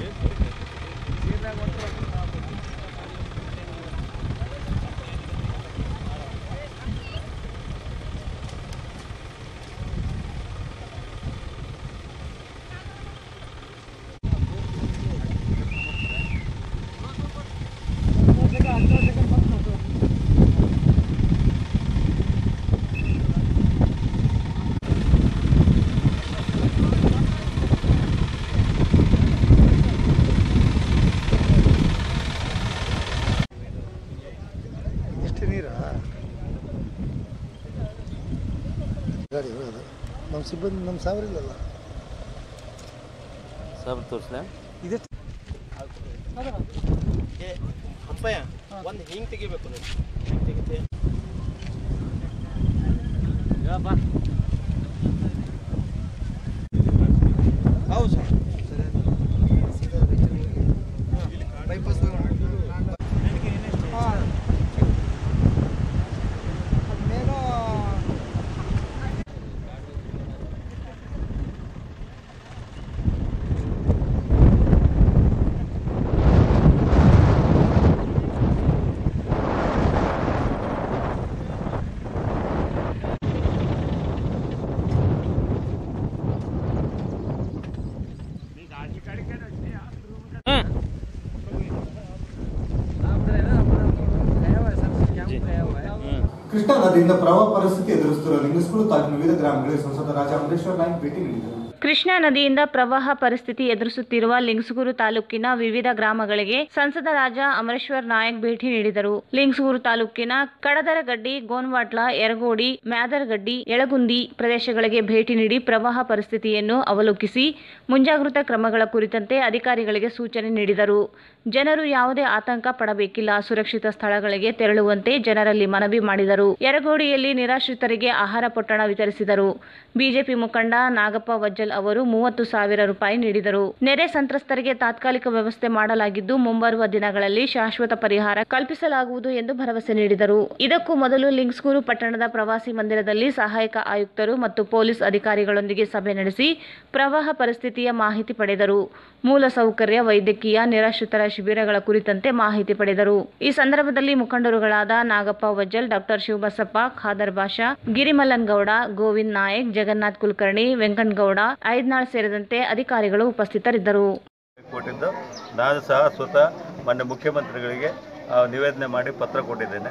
ಇಷ್ಟು ನೀರಾ ಗಾಡಿ ಹೋಗೋದು ನಮ್ಮ ಸಿಬ್ಬಂದಿ ನಮ್ಮ ಸಾವಿರ ಇಲ್ಲಲ್ಲ ಸಾಬ್ರು ತೋರಿಸ್ಲಾ ಇದೆ ಅಪ್ಪಯ್ಯ ಒಂದು ಹಿಂಗೆ ತೆಗಿಬೇಕು ನೋಡಿ ಹಿಂಗೆ ತೆಗಿತೆ ಹೌದು ಸರ್ ಬೈಪಾಸ್ ಕೃಷ್ಣಾ ನದಿಯಿಂದ ಪ್ರವಾಹ ಪರಿಸ್ಥಿತಿ ಎದುರಿಸುತ್ತಿರುವ ಲಿಂಗಸ್ಕೂರು ತಾಲೂಕಿನ ವಿವಿಧ ಗ್ರಾಮಗಳಿಗೆ ಸಂಸದ ರಾಜ ಅಮರೇಶ್ವರ ನಾಯ್ಕ್ ಭೇಟಿ ನೀಡಿದರು ಕೃಷ್ಣಾ ನದಿಯಿಂದ ಪ್ರವಾಹ ಪರಿಸ್ಥಿತಿ ಎದುರಿಸುತ್ತಿರುವ ಲಿಂಗಸೂರು ತಾಲೂಕಿನ ವಿವಿಧ ಗ್ರಾಮಗಳಿಗೆ ಸಂಸದ ರಾಜ ಅಮರೇಶ್ವರ್ ನಾಯಕ್ ಭೇಟಿ ನೀಡಿದರು ಲಿಂಗಸೂರು ತಾಲೂಕಿನ ಕಡದರಗಡ್ಡಿ ಗೋನ್ವಾಟ್ಲ ಯರಗೋಡಿ ಮ್ಯಾದರಗಡ್ಡಿ ಯಳಗುಂದಿ ಪ್ರದೇಶಗಳಿಗೆ ಭೇಟಿ ನೀಡಿ ಪ್ರವಾಹ ಪರಿಸ್ಥಿತಿಯನ್ನು ಅವಲೋಕಿಸಿ ಮುಂಜಾಗೃತಾ ಕ್ರಮಗಳ ಕುರಿತಂತೆ ಅಧಿಕಾರಿಗಳಿಗೆ ಸೂಚನೆ ನೀಡಿದರು ಜನರು ಯಾವುದೇ ಆತಂಕ ಪಡಬೇಕಿಲ್ಲ ಸುರಕ್ಷಿತ ಸ್ಥಳಗಳಿಗೆ ತೆರಳುವಂತೆ ಜನರಲ್ಲಿ ಮನವಿ ಮಾಡಿದರು ಯರಗೋಡಿಯಲ್ಲಿ ನಿರಾಶ್ರಿತರಿಗೆ ಆಹಾರ ಪೊಟ್ಟಣ ವಿತರಿಸಿದರು ಬಿಜೆಪಿ ಮುಖಂಡ ನಾಗಪ್ಪ ವಜ್ಜಲ್ ಅವರು ಮೂವತ್ತು ಸಾವಿರ ರೂಪಾಯಿ ನೀಡಿದರು ನೆರೆ ಸಂತ್ರಸ್ತರಿಗೆ ತಾತ್ಕಾಲಿಕ ವ್ಯವಸ್ಥೆ ಮಾಡಲಾಗಿದ್ದು ಮುಂಬರುವ ದಿನಗಳಲ್ಲಿ ಶಾಶ್ವತ ಪರಿಹಾರ ಕಲ್ಪಿಸಲಾಗುವುದು ಎಂದು ಭರವಸೆ ನೀಡಿದರು ಇದಕ್ಕೂ ಮೊದಲು ಲಿಂಗ್ಸ್ಕೂರು ಪಟ್ಟಣದ ಪ್ರವಾಸಿ ಮಂದಿರದಲ್ಲಿ ಸಹಾಯಕ ಆಯುಕ್ತರು ಮತ್ತು ಪೊಲೀಸ್ ಅಧಿಕಾರಿಗಳೊಂದಿಗೆ ಸಭೆ ನಡೆಸಿ ಪ್ರವಾಹ ಪರಿಸ್ಥಿತಿಯ ಮಾಹಿತಿ ಪಡೆದರು ಮೂಲಸೌಕರ್ಯ ವೈದ್ಯಕೀಯ ನಿರಾಶ್ರಿತರ ಶಿಬಿರಗಳ ಕುರಿತಂತೆ ಮಾಹಿತಿ ಪಡೆದರು ಈ ಸಂದರ್ಭದಲ್ಲಿ ಮುಖಂಡರುಗಳಾದ ನಾಗಪ್ಪ ವಜ್ಜಲ್ ಡಾಕ್ಟರ್ ಶಿವಬಸಪ್ಪ ಖಾದರ್ ಬಾಷಾ ಗಿರಿಮಲ್ಲನ್ ಗೌಡ ಗೋವಿಂದ್ ನಾಯಕ್ ಜಗನ್ನಾಥ್ ಕುಲಕರ್ಣಿ ವೆಂಕಟಗೌಡ ಐದ್ನಾಳ್ ಸೇರಿದಂತೆ ಅಧಿಕಾರಿಗಳು ಉಪಸ್ಥಿತರಿದ್ದರು ಕೊಟ್ಟಿದ್ದು ನಾನು ಸಹ ಸ್ವತಃ ಮೊನ್ನೆ ಮುಖ್ಯಮಂತ್ರಿಗಳಿಗೆ ಆ, ನಿವೇದನೆ ಮಾಡಿ ಪತ್ರ ಕೊಟ್ಟಿದ್ದೇನೆ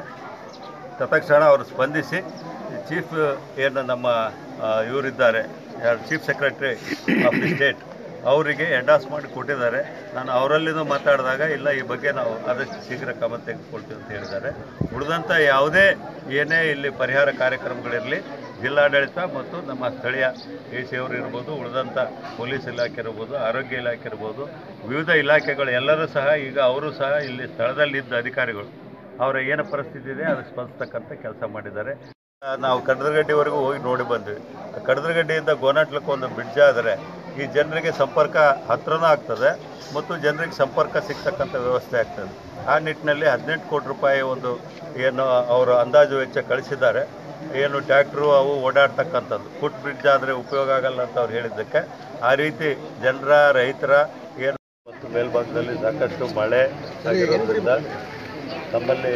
ತತ್ಕ್ಷಣ ಅವರು ಸ್ಪಂದಿಸಿ ಚೀಫ್ ಏನು ನಮ್ಮ ಆ, ಇವರಿದ್ದಾರೆ ಯಾರು chief secretary of the state ಅವರಿಗೆ ಎಂಡಾಸ್ ಮಾಡಿ ಕೊಟ್ಟಿದ್ದಾರೆ ನಾನು ಅವರಲ್ಲಿನೂ ಮಾತಾಡಿದಾಗ ಇಲ್ಲ ಈ ಬಗ್ಗೆ ನಾವು ಆದಷ್ಟು ಶೀಘ್ರ ಕ್ರಮ ತೆಗೆದುಕೊಳ್ತೀವಿ ಅಂತ ಹೇಳಿದ್ದಾರೆ ಉಳಿದಂಥ ಯಾವುದೇ ಏನೇ ಇಲ್ಲಿ ಪರಿಹಾರ ಕಾರ್ಯಕ್ರಮಗಳಿರಲಿ ಜಿಲ್ಲಾಡಳಿತ ಮತ್ತು ನಮ್ಮ ಸ್ಥಳೀಯ ಎ ಸಿ ಅವರು ಇರ್ಬೋದು ಉಳಿದಂಥ ಪೊಲೀಸ್ ಇಲಾಖೆ ಇರ್ಬೋದು ಆರೋಗ್ಯ ಇಲಾಖೆ ಇರ್ಬೋದು ವಿವಿಧ ಇಲಾಖೆಗಳು ಎಲ್ಲರೂ ಸಹ ಈಗ ಅವರು ಸಹ ಇಲ್ಲಿ ಸ್ಥಳದಲ್ಲಿದ್ದ ಅಧಿಕಾರಿಗಳು ಅವರ ಏನು ಪರಿಸ್ಥಿತಿ ಇದೆ ಅದಕ್ಕೆ ಸ್ಪಂದಿಸ್ತಕ್ಕಂಥ ಕೆಲಸ ಮಾಡಿದ್ದಾರೆ ಆ, ನಾವು ಕಡದಗಡ್ಡಿವರೆಗೂ ಹೋಗಿ ನೋಡಿ ಬಂದ್ವಿ ಕಡದಗಡ್ಡಿಯಿಂದ ಗೋನಾಟ್ಲಕ್ಕೆ ಒಂದು ಬ್ರಿಡ್ಜ್ ಆದರೆ ಈ ಜನರಿಗೆ ಸಂಪರ್ಕ ಹತ್ರನೂ ಆಗ್ತದೆ ಮತ್ತು ಜನರಿಗೆ ಸಂಪರ್ಕ ಸಿಗ್ತಕ್ಕಂಥ ವ್ಯವಸ್ಥೆ ಆಗ್ತದೆ ಆ ನಿಟ್ಟಿನಲ್ಲಿ ಹದಿನೆಂಟು ಕೋಟಿ ರೂಪಾಯಿ ಒಂದು ಏನು ಅವರು ಅಂದಾಜು ವೆಚ್ಚ ಕಳಿಸಿದ್ದಾರೆ ಏನು ಟ್ಯಾಕ್ಟ್ರು ಅವು ಓಡಾಡ್ತಕ್ಕಂಥದ್ದು ಫುಟ್ ಬ್ರಿಡ್ಜ್ ಆದರೆ ಉಪಯೋಗ ಆಗಲ್ಲ ಅಂತ ಅವ್ರು ಹೇಳಿದ್ದಕ್ಕೆ ಆ ರೀತಿ ಜನರ ರೈತರ ಏನು ಮತ್ತು ಮೇಲ್ಭಾಗದಲ್ಲಿ ಸಾಕಷ್ಟು ಮಳೆ ಆಗಿರೋದ್ರಿಂದ ನಮ್ಮಲ್ಲಿ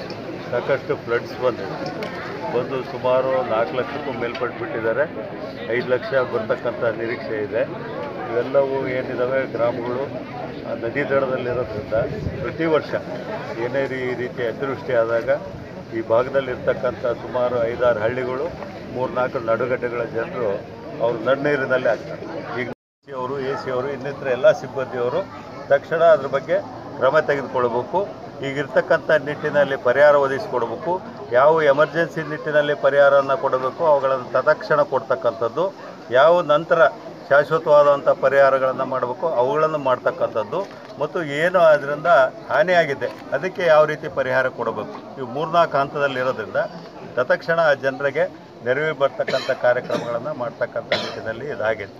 ಸಾಕಷ್ಟು ಫ್ಲಡ್ಸ್ ಬಂದಿದೆ ಬಂದು ಸುಮಾರು ನಾಲ್ಕು ಲಕ್ಷಕ್ಕೂ ಮೇಲ್ಪಟ್ಟು ಬಿಟ್ಟಿದ್ದಾರೆ ಐದು ಲಕ್ಷ ಬರ್ತಕ್ಕಂಥ ನಿರೀಕ್ಷೆ ಇದೆ ಇವೆಲ್ಲವೂ ಏನಿದ್ದಾವೆ ಗ್ರಾಮಗಳು ಆ ನದಿ ದಡದಲ್ಲಿರೋದ್ರಿಂದ ಪ್ರತಿ ವರ್ಷ ಏನೇ ಈ ರೀತಿ ಅತಿವೃಷ್ಟಿ ಆದಾಗ ಈ ಭಾಗದಲ್ಲಿರ್ತಕ್ಕಂಥ ಸುಮಾರು ಐದಾರು ಹಳ್ಳಿಗಳು ಮೂರ್ನಾಲ್ಕು ನಡುಗಡ್ಡೆಗಳ ಜನರು ಅವರು ನಡ್ನೀರಿನಲ್ಲೇ ಆಗ್ತಾರೆ ಈಗ ಸಿ ಅವರು ಎ ಸಿ ಅವರು ಇನ್ನಿತರ ಎಲ್ಲ ಸಿಬ್ಬಂದಿಯವರು ತಕ್ಷಣ ಅದ್ರ ಬಗ್ಗೆ ಕ್ರಮ ತೆಗೆದುಕೊಳ್ಬೇಕು ಈಗಿರ್ತಕ್ಕಂಥ ನಿಟ್ಟಿನಲ್ಲಿ ಪರಿಹಾರ ಒದಗಿಸಿಕೊಡ್ಬೇಕು ಯಾವ ಎಮರ್ಜೆನ್ಸಿ ನಿಟ್ಟಿನಲ್ಲಿ ಪರಿಹಾರವನ್ನು ಕೊಡಬೇಕು ಅವುಗಳನ್ನು ತತ್ಕ್ಷಣ ಕೊಡ್ತಕ್ಕಂಥದ್ದು ಯಾವ ನಂತರ ಶಾಶ್ವತವಾದಂಥ ಪರಿಹಾರಗಳನ್ನು ಮಾಡಬೇಕು ಅವುಗಳನ್ನು ಮಾಡ್ತಕ್ಕಂಥದ್ದು ಮತ್ತು ಏನು ಅದರಿಂದ ಹಾನಿಯಾಗಿದೆ ಅದಕ್ಕೆ ಯಾವ ರೀತಿ ಪರಿಹಾರ ಕೊಡಬೇಕು ಇವು ಮೂರ್ನಾಲ್ಕು ಹಂತದಲ್ಲಿರೋದ್ರಿಂದ ತತ್ಕ್ಷಣ ಆ ಜನರಿಗೆ ನೆರವು ಬರ್ತಕ್ಕಂಥ ಕಾರ್ಯಕ್ರಮಗಳನ್ನು ಮಾಡ್ತಕ್ಕಂಥ ನಿಟ್ಟಿನಲ್ಲಿ ಇದಾಗಿದೆ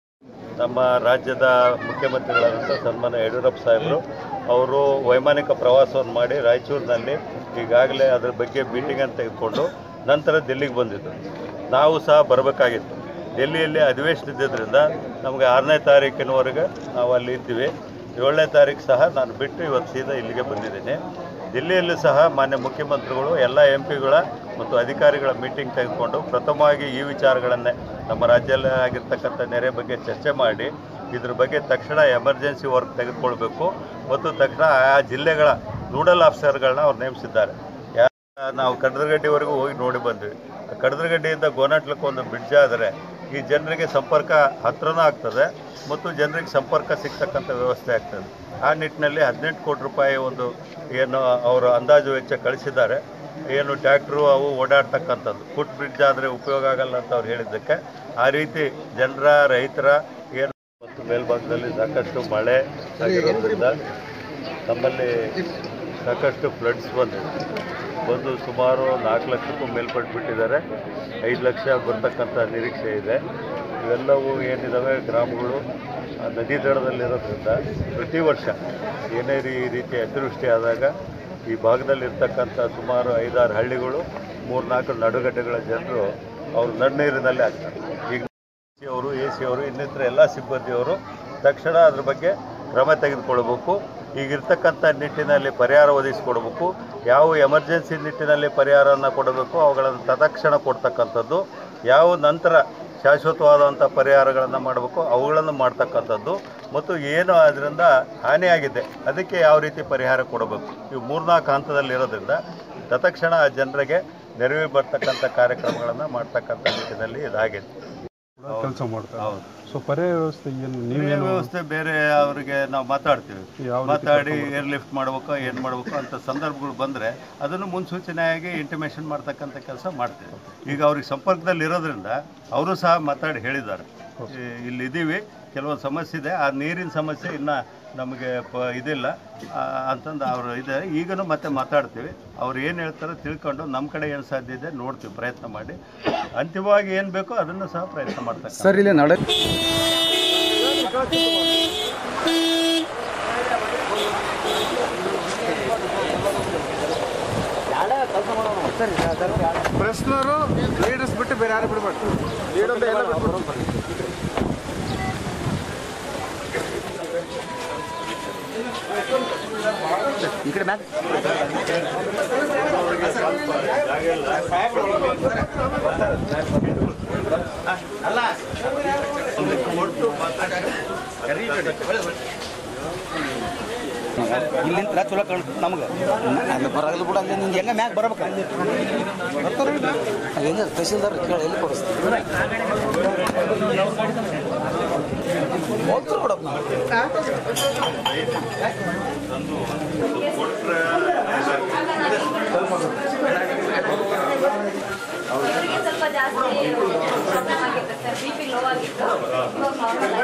ನಮ್ಮ ರಾಜ್ಯದ ಮುಖ್ಯಮಂತ್ರಿಗಳಾದಂಥ ಸನ್ಮಾನ್ಯ ಯಡಿಯೂರಪ್ಪ ಸಾಹೇಬರು ಅವರು ವೈಮಾನಿಕ ಪ್ರವಾಸವನ್ನು ಮಾಡಿ ರಾಯಚೂರಿನಲ್ಲಿ ಈಗಾಗಲೇ ಅದರ ಬಗ್ಗೆ ಮೀಟಿಂಗನ್ನು ತೆಗೆದುಕೊಂಡು ನಂತರ ದಿಲ್ಲಿಗೆ ಬಂದಿದ್ದರು ನಾವು ಸಹ ಬರಬೇಕಾಗಿತ್ತು ಡೆಲ್ಲಿಯಲ್ಲಿ ಅಧಿವೇಶನ ಇದ್ದಿದ್ದರಿಂದ ನಮಗೆ ಆರನೇ ತಾರೀಕಿನವರೆಗೆ ನಾವು ಅಲ್ಲಿ ಇದ್ವಿ ಏಳನೇ ತಾರೀಕು ಸಹ ನಾನು ಬಿಟ್ಟು ಇವತ್ತು ಸೀದಾ ಇಲ್ಲಿಗೆ ಬಂದಿದ್ದೀನಿ ದಿಲ್ಲಿಯಲ್ಲೂ ಸಹ ಮಾನ್ಯ ಮುಖ್ಯಮಂತ್ರಿಗಳು ಎಲ್ಲ ಎಂ ಪಿಗಳ ಮತ್ತು ಅಧಿಕಾರಿಗಳ ಮೀಟಿಂಗ್ ತೆಗೆದುಕೊಂಡು ಪ್ರಥಮವಾಗಿ ಈ ವಿಚಾರಗಳನ್ನೇ ನಮ್ಮ ರಾಜ್ಯದಲ್ಲಿ ಆಗಿರ್ತಕ್ಕಂಥ ನೆರೆ ಬಗ್ಗೆ ಚರ್ಚೆ ಮಾಡಿ ಇದ್ರ ಬಗ್ಗೆ ತಕ್ಷಣ ಎಮರ್ಜೆನ್ಸಿ ವರ್ಕ್ ತೆಗೆದುಕೊಳ್ಬೇಕು ಮತ್ತು ತಕ್ಷಣ ಆ ಜಿಲ್ಲೆಗಳ ನೋಡಲ್ ಆಫೀಸರ್ಗಳನ್ನ ಅವ್ರು ನೇಮಿಸಿದ್ದಾರೆ ಯಾ ನಾವು ಕಡದರಗಡ್ಡಿವರೆಗೂ ಹೋಗಿ ನೋಡಿ ಬಂದ್ವಿ ಕಡದರಗಡ್ಡಿಯಿಂದ ಗೋನಾಟ್ಲಕ್ಕೆ ಒಂದು ಬ್ರಿಡ್ಜ್ ಆದರೆ ಈ ಜನರಿಗೆ ಸಂಪರ್ಕ ಹತ್ರನೂ ಆಗ್ತದೆ ಮತ್ತು ಜನರಿಗೆ ಸಂಪರ್ಕ ಸಿಗ್ತಕ್ಕಂಥ ವ್ಯವಸ್ಥೆ ಆಗ್ತದೆ ಆ ನಿಟ್ಟಿನಲ್ಲಿ ಹದಿನೆಂಟು ಕೋಟಿ ರೂಪಾಯಿ ಒಂದು ಏನು ಅವರು ಅಂದಾಜು ವೆಚ್ಚ ಕಳಿಸಿದ್ದಾರೆ ಏನು ಟ್ಯಾಕ್ಟ್ರು ಅವು ಓಡಾಡ್ತಕ್ಕಂಥದ್ದು ಫುಟ್ ಬ್ರಿಡ್ಜ್ ಆದರೆ ಉಪಯೋಗ ಆಗಲ್ಲ ಅಂತ ಅವ್ರು ಹೇಳಿದ್ದಕ್ಕೆ ಆ ರೀತಿ ಜನರ ರೈತರ ಏನು ಮತ್ತು ಮೇಲ್ಭಾಗದಲ್ಲಿ ಸಾಕಷ್ಟು ಮಳೆ ಆಗಿರೋದ್ರಿಂದ ನಮ್ಮಲ್ಲಿ ಸಾಕಷ್ಟು ಫ್ಲಡ್ಸ್ ಬಂದಿದೆ ಬಂದು ಸುಮಾರು ನಾಲ್ಕು ಲಕ್ಷಕ್ಕೂ ಮೇಲ್ಪಟ್ಟು ಬಿಟ್ಟಿದ್ದಾರೆ ಐದು ಲಕ್ಷ ಬರ್ತಕ್ಕಂಥ ನಿರೀಕ್ಷೆ ಇದೆ ಇವೆಲ್ಲವೂ ಏನಿದ್ದಾವೆ ಗ್ರಾಮಗಳು ಆ ನದಿ ದಡದಲ್ಲಿರೋದ್ರಿಂದ ಪ್ರತಿ ವರ್ಷ ಏನೇ ಈ ರೀತಿ ಅತಿವೃಷ್ಟಿ ಆದಾಗ ಈ ಭಾಗದಲ್ಲಿರ್ತಕ್ಕಂಥ ಸುಮಾರು ಐದಾರು ಹಳ್ಳಿಗಳು ಮೂರ್ನಾಲ್ಕು ನಡುಗಡ್ಡೆಗಳ ಜನರು ಅವರು ನಡ್ನೀರಿನಲ್ಲೇ ಆಗ್ತಾರೆ ಈಗ ಸಿ ಅವರು ಎ ಸಿ ಅವರು ಇನ್ನಿತರ ಎಲ್ಲ ಸಿಬ್ಬಂದಿಯವರು ತಕ್ಷಣ ಅದ್ರ ಬಗ್ಗೆ ಕ್ರಮ ತೆಗೆದುಕೊಳ್ಬೇಕು ಈಗಿರ್ತಕ್ಕಂಥ ನಿಟ್ಟಿನಲ್ಲಿ ಪರಿಹಾರ ಒದಗಿಸಿಕೊಡ್ಬೇಕು ಯಾವ ಎಮರ್ಜೆನ್ಸಿ ನಿಟ್ಟಿನಲ್ಲಿ ಪರಿಹಾರವನ್ನು ಕೊಡಬೇಕು ಅವುಗಳನ್ನು ತತ್ಕ್ಷಣ ಕೊಡ್ತಕ್ಕಂಥದ್ದು ಯಾವ ನಂತರ ಶಾಶ್ವತವಾದಂಥ ಪರಿಹಾರಗಳನ್ನು ಮಾಡಬೇಕು ಅವುಗಳನ್ನು ಮಾಡ್ತಕ್ಕಂಥದ್ದು ಮತ್ತು ಏನು ಅದರಿಂದ ಹಾನಿಯಾಗಿದೆ ಅದಕ್ಕೆ ಯಾವ ರೀತಿ ಪರಿಹಾರ ಕೊಡಬೇಕು ಇವು ಮೂರ್ನಾಲ್ಕು ಹಂತದಲ್ಲಿರೋದ್ರಿಂದ ತತ್ಕ್ಷಣ ಆ ಜನರಿಗೆ ನೆರವು ಬರ್ತಕ್ಕಂಥ ಕಾರ್ಯಕ್ರಮಗಳನ್ನು ಮಾಡ್ತಕ್ಕಂಥ ನಿಟ್ಟಿನಲ್ಲಿ ಇದಾಗಿದೆ ಕೆಲಸ ಮಾಡ್ತಾರೆ ಹೌದು ಸೊ ಪರ್ಯಾಯ ವ್ಯವಸ್ಥೆ ಏನು ನೀವೇನು ನೀವೇನು ವ್ಯವಸ್ಥೆ ಬೇರೆ ಅವರಿಗೆ ನಾವು ಮಾತಾಡ್ತೀವಿ ಯಾವ ರೀತಿ ಮಾತಾಡಿ ಏರ್ ಲಿಫ್ಟ್ ಮಾಡ್ಬೇಕು ಏನು ಮಾಡ್ಬೇಕು ಅಂತ ಸಂದರ್ಭಗಳು ಬಂದರೆ ಅದನ್ನು ಮುನ್ಸೂಚನೆಯಾಗಿ ಇಂಟಿಮೇಷನ್ ಮಾಡ್ತಕ್ಕಂಥ ಕೆಲಸ ಮಾಡ್ತೀವಿ ಈಗ ಅವ್ರಿಗೆ ಸಂಪರ್ಕದಲ್ಲಿ ಇರೋದ್ರಿಂದ ಅವರು ಸಹ ಮಾತಾಡಿ ಹೇಳಿದ್ದಾರೆ ಈ- ಇಲ್ಲಿ ಇದ್ದೀವಿ ಕೆಲವೊಂದು ಸಮಸ್ಯೆ ಇದೆ ಆ ನೀರಿನ ಸಮಸ್ಯೆ ಇನ್ನು ನಮಗೆ ಪ ಇದಿಲ್ಲ ಆ, ಅಂತಂದು ಅವರು ಇದೆ ಈಗಲೂ ಮತ್ತೆ ಮಾತಾಡ್ತೀವಿ ಅವ್ರು ಏನು ಹೇಳ್ತಾರೋ ತಿಳ್ಕೊಂಡು ನಮ್ಮ ಕಡೆ ಏನು ಸಾಧ್ಯ ಇದೆ ನೋಡ್ತೀವಿ ಪ್ರಯತ್ನ ಮಾಡಿ ಅಂತಿಮವಾಗಿ ಏನು ಬೇಕೋ ಅದನ್ನು ಸಹ ಪ್ರಯತ್ನ ಮಾಡ್ತಾರೆ ಸರ್ ಇಲ್ಲಿ ನಡೆ ಪ್ರೆಸ್ನವರು ಲೀಡರ್ಸ್ ಬಿಟ್ಟು ಬೇರೆ ಯಾರು ಬಿಡಬಾರ್ದು ಲೀಡರ್ ಎಲ್ಲ ಬಿಟ್ಬಿಟ್ಟು ಈ ಕಡೆ ಮ್ಯಾಕ್ ಇಲ್ಲಿಂದ ಚಲೋ ಕಾಣುತ್ತೆ ನಮ್ಗೆ ಅಲ್ಲಿ ಬರಲ್ಲ ಬಿಡ ಅಲ್ಲಿ ನಿಂಗೆ ಹೆಂಗೆ ಮ್ಯಾಗ ಬರ್ಬೇಕು ಬರ್ತಾರ ಹೆಂಗೆ ತಹಸೀಲ್ದಾರ್ ಕೇಳಿ ಎಲ್ಲಿ ಕೊಡಿಸ್ತೀವಿ ಹೋಗ್ತಾರೆ ಬಿಡಪ್ಪ ಸ್ವಲ್ಪ ಜಾಸ್ತಿ ಪ್ರಾಬ್ಲಮ್ ಆಗಿತ್ತು ಸರ್ ಬಿ ಪಿ ಲೋ ಆಗಿತ್ತು ಇವಾಗ ನಾರ್ಮಲ್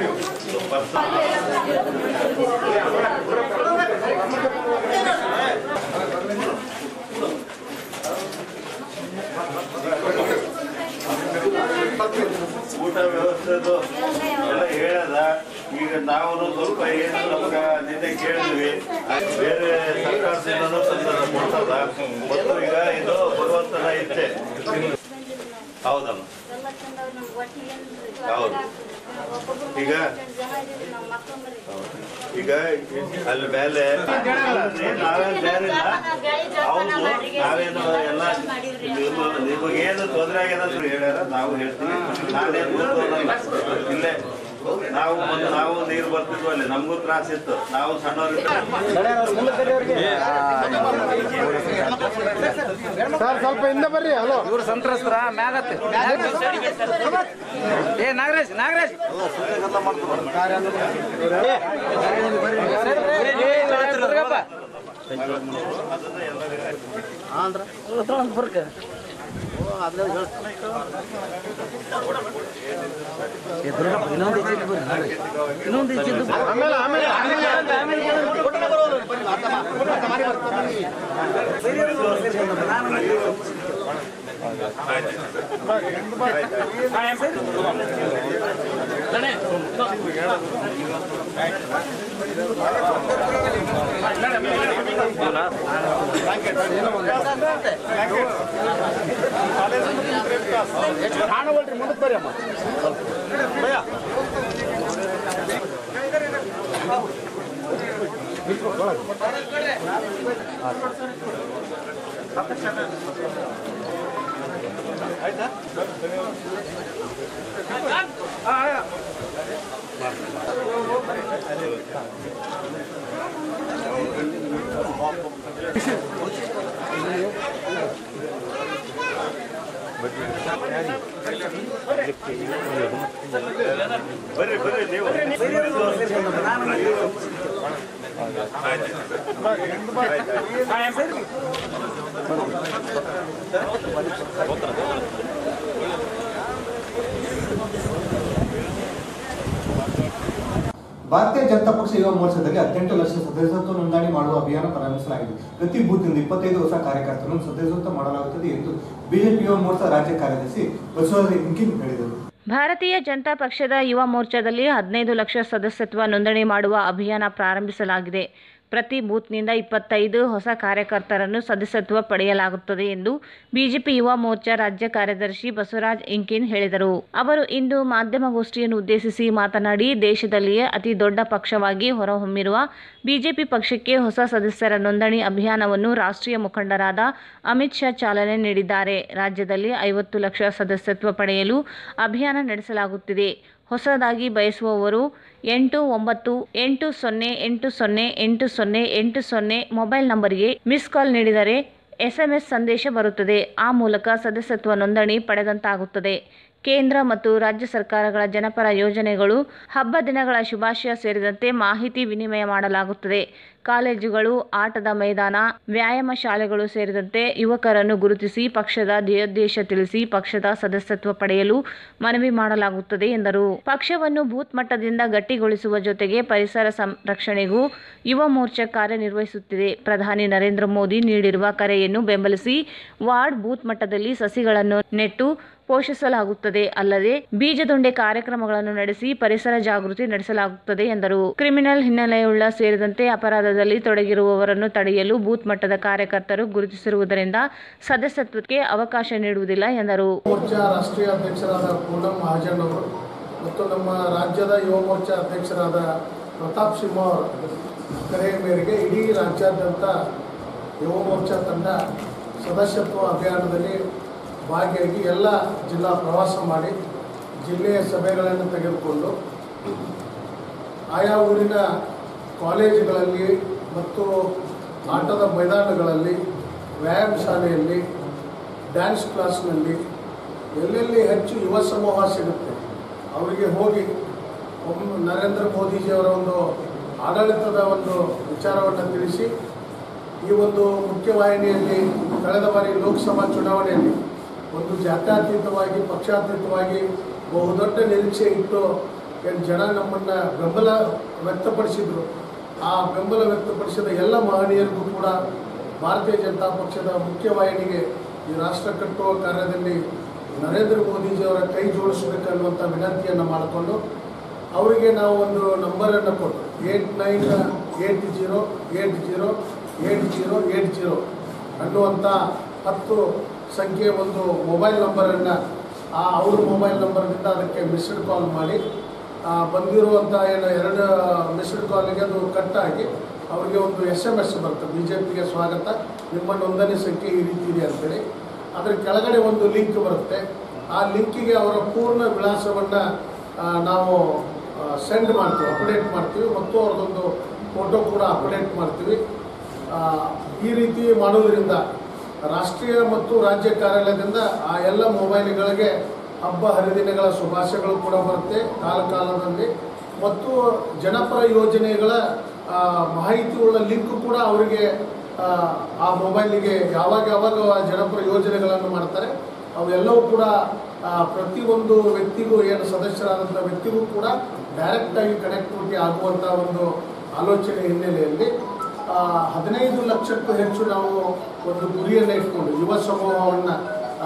ಊಟ ವ್ಯವಸ್ಥೆದು ಎಲ್ಲ ಹೇಳದ ಈಗ ನಾವು ಸ್ವಲ್ಪ ಏನು ನಮ್ಗೆ ನಿನ್ನೆ ಕೇಳಿದ್ವಿ ಬೇರೆ ಸರ್ಕಾರದಿಂದನೂ ತಂದ ಕೊಡ್ತದ ಮತ್ತು ಈಗ ಇದು ಭಗವಂತನ ಇಚ್ಛೆ ಹೌದಮ್ಮ ಎಲ್ಲ ಚಂದ ಅವ್ರು ನಮ್ಗೆ ಒಟ್ಟಿಗೆ ಏನ್ರಿ? ಹೌದು. ಒಬ್ಬೊಬ್ರು ಈಗ? ಮನೆಗೆ ಜನ ಇದೀವಿ ನಾವು ಮಕ್ಕಳು ಮರಿ. ಈಗ ಅಲ್ಲಿ ಮೇಲೆ ನಾವೇನು ಬೇರೆ ಇಲ್ಲ ಹೌದು ನಾವೇನು ಎಲ್ಲ ನಿಮ್ಮ ನಿಮಗೇನು ತೊಂದರೆ ಆಗ್ಯದ ಅಂತ ಹೇಳ್ಯಾರ ನಾವು ಹೇಳ್ತೀವಿ ನಾನೇನು ಗೊತ್ತೋದಲ್ಲ ಇಲ್ಲೇ ನಾವು ಮೊದ್ಲು ನಾವು ನೀರು ಬರ್ತಿದ್ವು ಅಲ್ಲಿ ನಮಗೂ ತ್ರಾಸ ಇತ್ತು ನಾವು ಸಣ್ಣವ್ರು ಸರ್ ಸ್ವಲ್ಪ ಹಿಂದೆ ಬರ್ರಿ ಹಲೋ ಇವ್ರು ಸಂತ್ರಸ್ತರ ಮ್ಯಾಗತ್ತೆ ಏ ನಾಗರಾಜ್ ನಾಗರಾಜ್ ಬರ್ಕ ಇನ್ನೊಂದು ಇಚ್ಚಿದ್ದು ಬರ್ರಿ ಇನ್ನೊಂದು ಇಚ್ಚಿದ್ದು ಆಮೇಲೆ ಆಮೇಲೆ ಆಮೇಲೆ ಕಾಣವಲ್ರಿ ಮುಂದಕ್ಕೆ ಬರ್ರಿ ಅಮ್ಮ ಭಯ ಬರ್ರಿ ಬರ್ರಿ ನೀವು ಭಾರತೀಯ ಜನತಾ ಪಕ್ಷ ಯುವ ಮೋರ್ಚಾದಲ್ಲಿ ಹದಿನೆಂಟು ಲಕ್ಷ ಸದಸ್ಯತ್ವ ನೋಂದಣಿ ಮಾಡುವ ಅಭಿಯಾನ ಪ್ರಾರಂಭಿಸಲಾಗಿದೆ ಪ್ರತಿ ಬೂತ್ನಿಂದ ಇಪ್ಪತ್ತೈದು ಹೊಸ ಕಾರ್ಯಕರ್ತರನ್ನು ಸದಸ್ಯತ್ವ ಮಾಡಲಾಗುತ್ತದೆ ಎಂದು ಬಿಜೆಪಿ ಯುವ ಮೋರ್ಚಾ ರಾಜ್ಯ ಕಾರ್ಯದರ್ಶಿ ಬಸವರಾಜ ಇಂಕಿನ್ ಹೇಳಿದರು ಭಾರತೀಯ ಜನತಾ ಪಕ್ಷದ ಯುವ ಮೋರ್ಚಾದಲ್ಲಿ ಹದಿನೈದು ಲಕ್ಷ ಸದಸ್ಯತ್ವ ನೋಂದಣಿ ಮಾಡುವ ಅಭಿಯಾನ ಪ್ರಾರಂಭಿಸಲಾಗಿದೆ ಪ್ರತಿ ಬೂತ್ನಿಂದ ಇಪ್ಪತ್ತೈದು ಹೊಸ ಕಾರ್ಯಕರ್ತರನ್ನು ಸದಸ್ಯತ್ವ ಪಡೆಯಲಾಗುತ್ತದೆ ಎಂದು ಬಿಜೆಪಿ ಯುವ ಮೋರ್ಚಾ ರಾಜ್ಯ ಕಾರ್ಯದರ್ಶಿ ಬಸವರಾಜ್ ಇಂಕಿನ್ ಹೇಳಿದರು ಅವರು ಇಂದು ಮಾಧ್ಯಮಗೋಷ್ಠಿಯನ್ನು ಉದ್ದೇಶಿಸಿ ಮಾತನಾಡಿ ದೇಶದಲ್ಲಿಯೇ ಅತಿ ದೊಡ್ಡ ಪಕ್ಷವಾಗಿ ಹೊರಹೊಮ್ಮಿರುವ ಬಿಜೆಪಿ ಪಕ್ಷಕ್ಕೆ ಹೊಸ ಸದಸ್ಯರ ನೋಂದಣಿ ಅಭಿಯಾನವನ್ನು ರಾಷ್ಟ್ರೀಯ ಮುಖಂಡರಾದ ಅಮಿತ್ ಶಾ ಚಾಲನೆ ನೀಡಿದ್ದಾರೆ ರಾಜ್ಯದಲ್ಲಿ ಐವತ್ತು ಲಕ್ಷ ಸದಸ್ಯತ್ವ ಪಡೆಯಲು ಅಭಿಯಾನ ನಡೆಸಲಾಗುತ್ತಿದೆ ಹೊಸದಾಗಿ ಬಯಸುವವರು ಎಂಟು ಒಂಬತ್ತು ಎಂಟು ಸೊನ್ನೆ ಎಂಟು ಸೊನ್ನೆ ಎಂಟು ಸೊನ್ನೆ ಎಂಟು ಸೊನ್ನೆ ಮೊಬೈಲ್ ನಂಬರ್ಗೆ ಮಿಸ್ ಕಾಲ್ ನೀಡಿದರೆ ಎಸ್ಎಂಎಸ್ ಸಂದೇಶ ಬರುತ್ತದೆ ಆ ಮೂಲಕ ಸದಸ್ಯತ್ವ ನೋಂದಣಿ ಪಡೆದಂತಾಗುತ್ತದೆ ಕೇಂದ್ರ ಮತ್ತು ರಾಜ್ಯ ಸರ್ಕಾರಗಳ ಜನಪರ ಯೋಜನೆಗಳು ಹಬ್ಬ ದಿನಗಳ ಶುಭಾಶಯ ಸೇರಿದಂತೆ ಮಾಹಿತಿ ವಿನಿಮಯ ಮಾಡಲಾಗುತ್ತದೆ ಕಾಲೇಜುಗಳು ಆಟದ ಮೈದಾನ ವ್ಯಾಯಾಮ ಶಾಲೆಗಳು ಸೇರಿದಂತೆ ಯುವಕರನ್ನು ಗುರುತಿಸಿ ಪಕ್ಷದ ಧ್ಯೇಯೋದ್ದೇಶ ತಿಳಿಸಿ ಪಕ್ಷದ ಸದಸ್ಯತ್ವ ಪಡೆಯಲು ಮನವಿ ಮಾಡಲಾಗುತ್ತದೆ ಎಂದರು ಪಕ್ಷವನ್ನು ಬೂತ್ ಮಟ್ಟದಿಂದ ಗಟ್ಟಿಗೊಳಿಸುವ ಜೊತೆಗೆ ಪರಿಸರ ಸಂರಕ್ಷಣೆಗೂ ಯುವ ಮೋರ್ಚಾ ಕಾರ್ಯನಿರ್ವಹಿಸುತ್ತಿದೆ ಪ್ರಧಾನಿ ನರೇಂದ್ರ ಮೋದಿ ನೀಡಿರುವ ಕರೆಯನ್ನು ಬೆಂಬಲಿಸಿ ವಾರ್ಡ್ ಬೂತ್ ಮಟ್ಟದಲ್ಲಿ ಸಸಿಗಳನ್ನು ನೆಟ್ಟು ಪೋಷಿಸಲಾಗುತ್ತದೆ ಅಲ್ಲದೆ ಬೀಜದುಂಡೆ ಕಾರ್ಯಕ್ರಮಗಳನ್ನು ನಡೆಸಿ ಪರಿಸರ ಜಾಗೃತಿ ನಡೆಸಲಾಗುತ್ತದೆ ಎಂದರು ಕ್ರಿಮಿನಲ್ ಹಿನ್ನೆಲೆಯುಳ್ಳ ಸೇರಿದಂತೆ ಅಪರಾಧದಲ್ಲಿ ತೊಡಗಿರುವವರನ್ನು ತಡೆಯಲು ಬೂತ್ ಮಟ್ಟದ ಕಾರ್ಯಕರ್ತರು ಗುರುತಿಸಿರುವುದರಿಂದ ಸದಸ್ಯತ್ವಕ್ಕೆ ಅವಕಾಶ ನೀಡುವುದಿಲ್ಲ ಎಂದರು ಮೋರ್ಚಾ ರಾಷ್ಟ್ರೀಯ ಅಧ್ಯಕ್ಷರಾದ ಪೂನಂ ಮಹಾಜನ್ ಅವರು ಮತ್ತು ನಮ್ಮ ರಾಜ್ಯದ ಯುವ ಮೋರ್ಚಾ ಅಧ್ಯಕ್ಷರಾದ ಪ್ರತಾಪ್ ಸಿಂಹ ಅವರ ಕರೆಯ ಮೇರೆಗೆ ಇಡೀ ರಾಜ್ಯಾದ್ಯಂತ ಯುವ ಮೋರ್ಚಾ ತಂಡ ಸದಸ್ಯತ್ವ ಅಭಿಯಾನದಲ್ಲಿ ಭಾಗಿಯಾಗಿ ಎಲ್ಲ ಜಿಲ್ಲಾ ಪ್ರವಾಸ ಮಾಡಿ ಜಿಲ್ಲೆಯ ಸಭೆಗಳನ್ನು ತೆಗೆದುಕೊಂಡು ಆಯಾ ಊರಿನ ಕಾಲೇಜುಗಳಲ್ಲಿ ಮತ್ತು ಆಟದ ಮೈದಾನಗಳಲ್ಲಿ ವ್ಯಾಯಾಮ ಶಾಲೆಯಲ್ಲಿ ಡ್ಯಾನ್ಸ್ ಕ್ಲಾಸ್ನಲ್ಲಿ ಎಲ್ಲೆಲ್ಲಿ ಹೆಚ್ಚು ಯುವ ಸಮೂಹ ಸಿಗುತ್ತೆ ಅವರಿಗೆ ಹೋಗಿ ಒಮ್ಮೆ ನರೇಂದ್ರ ಮೋದಿಜಿಯವರ ಒಂದು ಆಡಳಿತದ ಒಂದು ವಿಚಾರವನ್ನು ತಿಳಿಸಿ ಈ ಒಂದು ಮುಖ್ಯವಾಹಿನಿಯಲ್ಲಿ ಕಳೆದ ಬಾರಿ ಲೋಕಸಭಾ ಚುನಾವಣೆಯಲ್ಲಿ ಒಂದು ಜಾತ್ಯತೀತವಾಗಿ ಪಕ್ಷಾತೀತವಾಗಿ ಬಹುದೊಡ್ಡ ನಿರೀಕ್ಷೆ ಇಟ್ಟು ಏನು ಜನ ನಮ್ಮನ್ನು ಬೆಂಬಲ ವ್ಯಕ್ತಪಡಿಸಿದರು ಆ ಬೆಂಬಲ ವ್ಯಕ್ತಪಡಿಸಿದ ಎಲ್ಲ ಮಹನೀಯರಿಗೂ ಕೂಡ ಭಾರತೀಯ ಜನತಾ ಪಕ್ಷದ ಮುಖ್ಯವಾಹಿನಿಗೆ ಈ ರಾಷ್ಟ್ರ ಕಟ್ಟುವ ಕಾರ್ಯದಲ್ಲಿ ನರೇಂದ್ರ ಮೋದಿಜಿಯವರ ಕೈ ಜೋಡಿಸಬೇಕನ್ನುವಂಥ ವಿನಂತಿಯನ್ನು ಮಾಡಿಕೊಂಡು ಅವರಿಗೆ ನಾವು ಒಂದು ನಂಬರನ್ನು ಕೊಟ್ಟು eight nine eight zero eight zero eight zero eight zero ಅನ್ನುವಂಥ ಹತ್ತು ಸಂಖ್ಯೆಯ ಒಂದು ಮೊಬೈಲ್ ನಂಬರನ್ನು ಆ ಅವ್ರ ಮೊಬೈಲ್ ನಂಬರ್ನಿಂದ ಅದಕ್ಕೆ ಮಿಸ್ಡ್ ಕಾಲ್ ಮಾಡಿ ಆ, ಬಂದಿರುವಂಥ ಏನು ಎರಡು ಮಿಸ್ಡ್ ಕಾಲಿಗೆ ಅದು ಕಟ್ಟಾಗಿ ಅವರಿಗೆ ಒಂದು ಎಸ್ ಎಮ್ ಎಸ್ ಬರುತ್ತೆ ಬಿ ಜೆ ಪಿಗೆ ಸ್ವಾಗತ ನಿಮ್ಮ ನೋಂದಣಿ ಸಂಖ್ಯೆ ಈ ರೀತಿ ಇದೆ ಅಂತೇಳಿ ಅದರ ಕೆಳಗಡೆ ಒಂದು ಲಿಂಕ್ ಬರುತ್ತೆ ಆ ಲಿಂಕಿಗೆ ಅವರ ಪೂರ್ಣ ವಿಳಾಸವನ್ನು ನಾವು ಸೆಂಡ್ ಮಾಡ್ತೀವಿ ಅಪ್ಡೇಟ್ ಮಾಡ್ತೀವಿ ಮತ್ತು ಅವ್ರದ್ದೊಂದು ಫೋಟೋ ಕೂಡ ಅಪ್ಡೇಟ್ ಮಾಡ್ತೀವಿ ಆ, ಈ ರೀತಿ ಮಾಡೋದ್ರಿಂದ ರಾಷ್ಟ್ರೀಯ ಮತ್ತು ರಾಜ್ಯ ಕಾರ್ಯಾಲಯದಿಂದ ಆ ಎಲ್ಲ ಮೊಬೈಲ್ಗಳಿಗೆ ಹಬ್ಬ ಹರಿದಿನಗಳ ಶುಭಾಶಯಗಳು ಕೂಡ ಬರುತ್ತೆ ಕಾಲ ಕಾಲದಲ್ಲಿ ಮತ್ತು ಜನಪರ ಯೋಜನೆಗಳ ಆ, ಮಾಹಿತಿ ಉಳ್ಳ ಲಿಂಕ್ ಕೂಡ ಅವರಿಗೆ ಆ, ಆ ಮೊಬೈಲಿಗೆ ಯಾವಾಗ ಯಾವಾಗ ಜನಪರ ಯೋಜನೆಗಳನ್ನು ಮಾಡ್ತಾರೆ ಅವೆಲ್ಲವೂ ಕೂಡ ಆ, ಪ್ರತಿಯೊಂದು ವ್ಯಕ್ತಿಗೂ ಏನು ಸದಸ್ಯರಾದಂಥ ವ್ಯಕ್ತಿಗೂ ಕೂಡ ಡೈರೆಕ್ಟಾಗಿ ಕನೆಕ್ಟಿವಿಟಿ ಆಗುವಂಥ ಒಂದು ಆಲೋಚನೆ ಹಿನ್ನೆಲೆಯಲ್ಲಿ ಆ, ಹದಿನೈದು ಲಕ್ಷಕ್ಕೂ ಹೆಚ್ಚು ನಾವು ಒಂದು ಗುರಿಯನ್ನು ಇಟ್ಕೊಂಡು ಯುವ ಸಮೂಹವನ್ನು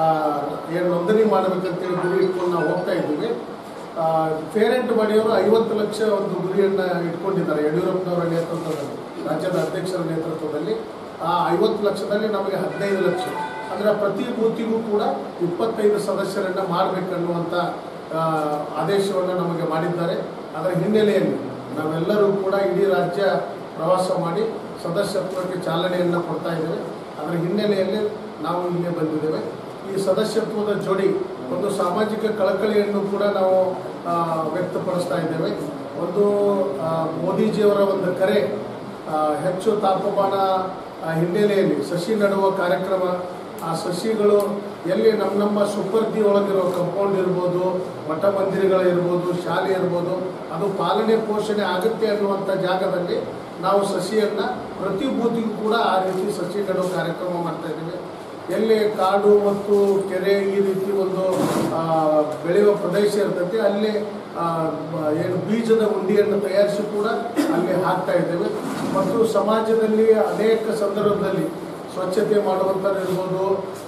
ಏನು ನೋಂದಣಿ ಮಾಡಬೇಕಂತೇಳಿ ಗುರಿ ಇಟ್ಕೊಂಡು ನಾವು ಹೋಗ್ತಾ ಇದ್ದೀವಿ ಪೇರೆಂಟ್ ಮನೆಯವರು ಐವತ್ತು ಲಕ್ಷ ಒಂದು ಗುರಿಯನ್ನು ಇಟ್ಕೊಂಡಿದ್ದಾರೆ ಯಡಿಯೂರಪ್ಪನವರ ನೇತೃತ್ವದಲ್ಲಿ ರಾಜ್ಯದ ಅಧ್ಯಕ್ಷರ ನೇತೃತ್ವದಲ್ಲಿ ಆ ಐವತ್ತು ಲಕ್ಷದಲ್ಲಿ ನಮಗೆ ಹದಿನೈದು ಲಕ್ಷ ಅಂದರೆ ಪ್ರತಿ ಬೂತಿಗೂ ಕೂಡ ಇಪ್ಪತ್ತೈದು ಸದಸ್ಯರನ್ನು ಮಾಡಬೇಕನ್ನುವಂಥ ಆದೇಶವನ್ನು ನಮಗೆ ಮಾಡಿದ್ದಾರೆ ಅದರ ಹಿನ್ನೆಲೆಯಲ್ಲಿ ನಾವೆಲ್ಲರೂ ಕೂಡ ಇಡೀ ರಾಜ್ಯ ಪ್ರವಾಸ ಮಾಡಿ ಸದಸ್ಯತ್ವಕ್ಕೆ ಚಾಲನೆಯನ್ನು ಕೊಡ್ತಾ ಇದ್ದೇವೆ ಅದರ ಹಿನ್ನೆಲೆಯಲ್ಲಿ ನಾವು ಇಲ್ಲೇ ಬಂದಿದ್ದೇವೆ ಈ ಸದಸ್ಯತ್ವದ ಜೋಡಿ ಒಂದು ಸಾಮಾಜಿಕ ಕಳಕಳಿಯನ್ನು ಕೂಡ ನಾವು ಆ, ವ್ಯಕ್ತಪಡಿಸ್ತಾ ಇದ್ದೇವೆ ಒಂದು ಆ, ಮೋದಿಜಿಯವರ ಒಂದು ಕರೆ ಆ, ಹೆಚ್ಚು ತಾಪಮಾನ ಆ, ಹಿನ್ನೆಲೆಯಲ್ಲಿ ಸಸಿ ನೆಡುವ ಕಾರ್ಯಕ್ರಮ ಆ ಸಸಿಗಳು ಎಲ್ಲಿ ನಮ್ಮ ನಮ್ಮ ಸುಪರ್ದಿ ಒಳಗಿರೋ ಕಂಪೌಂಡ್ ಇರ್ಬೋದು ಮಠ ಮಂದಿರಗಳಿರ್ಬೋದು ಶಾಲೆ ಇರ್ಬೋದು ಅದು ಪಾಲನೆ ಪೋಷಣೆ ಆಗುತ್ತೆ ಅನ್ನುವಂಥ ಜಾಗದಲ್ಲಿ ನಾವು ಸಸಿಯನ್ನು ಪ್ರತಿ ಬೂತಿಗೂ ಕೂಡ ಆ ರೀತಿ ಸಸಿ ನೆಡುವ ಕಾರ್ಯಕ್ರಮ ಮಾಡ್ತಾ ಇದ್ದೀವಿ ಎಲ್ಲಿ ಕಾಡು ಮತ್ತು ಕೆರೆ ಈ ರೀತಿ ಒಂದು ಆ, ಬೆಳೆಯುವ ಪ್ರದೇಶ ಇರ್ತೈತಿ ಅಲ್ಲಿ ಆ, ಬ- ಏನು ಬೀಜದ ಉಂಡಿಯನ್ನು ತಯಾರಿಸಿ ಕೂಡ ಅಲ್ಲಿ ಹಾಕ್ತಾ ಇದ್ದೇವೆ ಮತ್ತು ಸಮಾಜದಲ್ಲಿ ಅನೇಕ ಸಂದರ್ಭದಲ್ಲಿ ಸ್ವಚ್ಛತೆ ಮಾಡುವಂಥವ್ರು ಇರ್ಬೋದು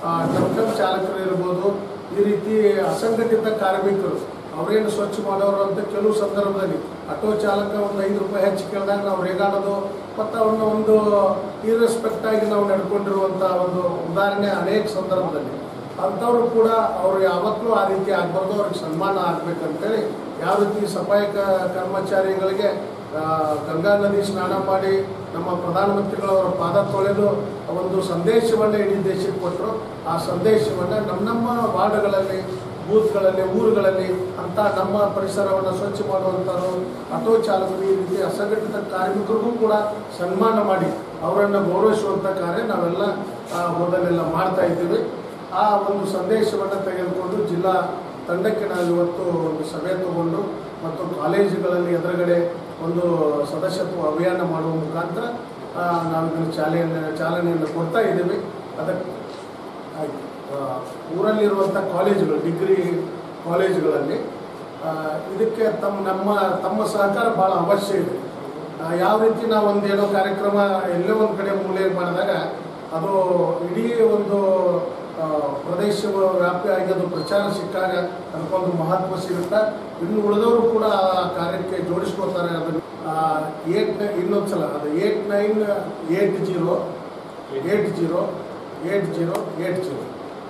ಟಮ್ ಚಾಲಕರು ಇರ್ಬೋದು ಈ ರೀತಿ ಅಸಂಘಟಿತ ಕಾರ್ಮಿಕರು ಅವರೇನು ಸ್ವಚ್ಛ ಮಾಡೋರು ಅಂತ ಕೆಲವು ಸಂದರ್ಭದಲ್ಲಿ ಆಟೋ ಚಾಲಕ ಒಂದು ಐದು ರೂಪಾಯಿ ಹೆಚ್ಚು ಕೇಳಿದಾಗ ನಾವು ರೇಗಾಡೋದು ಮತ್ತು ಅವ್ರನ್ನ ಒಂದು ಇರ್ರೆಸ್ಪೆಕ್ಟ್ ಆಗಿ ನಾವು ನಡ್ಕೊಂಡಿರುವಂಥ ಒಂದು ಉದಾಹರಣೆ ಅನೇಕ ಸಂದರ್ಭದಲ್ಲಿ ಅಂಥವ್ರು ಕೂಡ ಅವರು ಯಾವತ್ತೂ ಆ ರೀತಿ ಆಗಬಾರ್ದು ಅವ್ರಿಗೆ ಸನ್ಮಾನ ಆಗ್ಬೇಕಂತೇಳಿ ಯಾವ ರೀತಿ ಸಫಾಯಿ ಕ- ಕರ್ಮಚಾರಿಗಳಿಗೆ ಆ, ಗಂಗಾ ನದಿ ಸ್ನಾನ ಮಾಡಿ ನಮ್ಮ ಪ್ರಧಾನಮಂತ್ರಿಗಳವರ ಪಾದ ತೊಳೆದು ಒಂದು ಸಂದೇಶವನ್ನು ಇಡೀ ದೇಶಕ್ಕೆ ಕೊಟ್ಟರು ಆ ಸಂದೇಶವನ್ನು ನಮ್ಮ ನಮ್ಮ ವಾರ್ಡ್ಗಳಲ್ಲಿ ಬೂತ್ಗಳಲ್ಲಿ ಊರುಗಳಲ್ಲಿ ಅಂತ ನಮ್ಮ ಪರಿಸರವನ್ನು ಸ್ವಚ್ಛ ಮಾಡುವಂಥವ್ರು ಆಟೋ ಚಾಲಕರು ಈ ರೀತಿ ಅಸಂಘಟಿತ ಕಾರ್ಮಿಕರಿಗೂ ಕೂಡ ಸನ್ಮಾನ ಮಾಡಿ ಅವರನ್ನು ಗೌರವಿಸುವಂಥ ಕಾರ್ಯ ನಾವೆಲ್ಲ ಆ, ಮೊದಲೆಲ್ಲ ಮಾಡ್ತಾ ಇದ್ದೀವಿ ಆ ಒಂದು ಸಂದೇಶವನ್ನು ತೆಗೆದುಕೊಂಡು ಜಿಲ್ಲಾ ತಂಡಕ್ಕೆ ನಾವು ಇವತ್ತು ಒಂದು ಸಭೆ ತಗೊಂಡು ಮತ್ತು ಕಾಲೇಜುಗಳಲ್ಲಿ ಎದುರುಗಡೆ ಒಂದು ಸದಸ್ಯತ್ವ ಅಭಿಯಾನ ಮಾಡುವ ಮುಖಾಂತರ ಆ, ನಾವು ಇದನ್ನು ಚಾಲನೆಯನ್ನು ಚಾಲನೆಯನ್ನು ಕೊಡ್ತಾ ಇದ್ದೀವಿ ಅದಕ್ಕೆ ಆಯ್ತು. ಆ, ಊರಲ್ಲಿರುವಂಥ ಕಾಲೇಜುಗಳು ಡಿಗ್ರಿ ಕಾಲೇಜುಗಳಲ್ಲಿ ಆ, ಇದಕ್ಕೆ ತಮ್ಮ ನಮ್ಮ ತಮ್ಮ ಸಹಕಾರ ಭಾಳ ಅವಶ್ಯ ಇದೆ ಆ, ಯಾವ ರೀತಿ ನಾವು ಒಂದೇನೋ ಕಾರ್ಯಕ್ರಮ ಎಲ್ಲೋ ಒಂದು ಕಡೆ ಮೂಲೆ ಮಾಡಿದಾಗ ಅದು ಇಡೀ ಒಂದು ಆ, ಪ್ರದೇಶ ವ್ಯಾಪಿಯಾಗಿ ಅದು ಪ್ರಚಾರ ಸಿಕ್ಕಾಗ ಅದಕ್ಕೊಂದು ಮಹತ್ವ ಸಿಗುತ್ತೆ ಇನ್ನು ಉಳಿದವರು ಕೂಡ ಆ ಕಾರ್ಯಕ್ಕೆ ಜೋಡಿಸ್ಕೊಳ್ತಾರೆ ಅದನ್ನು ಏಟ್ ಇನ್ನೊಂದು ಸಲ ಅದು eight nine eight zero eight zero eight zero eight zero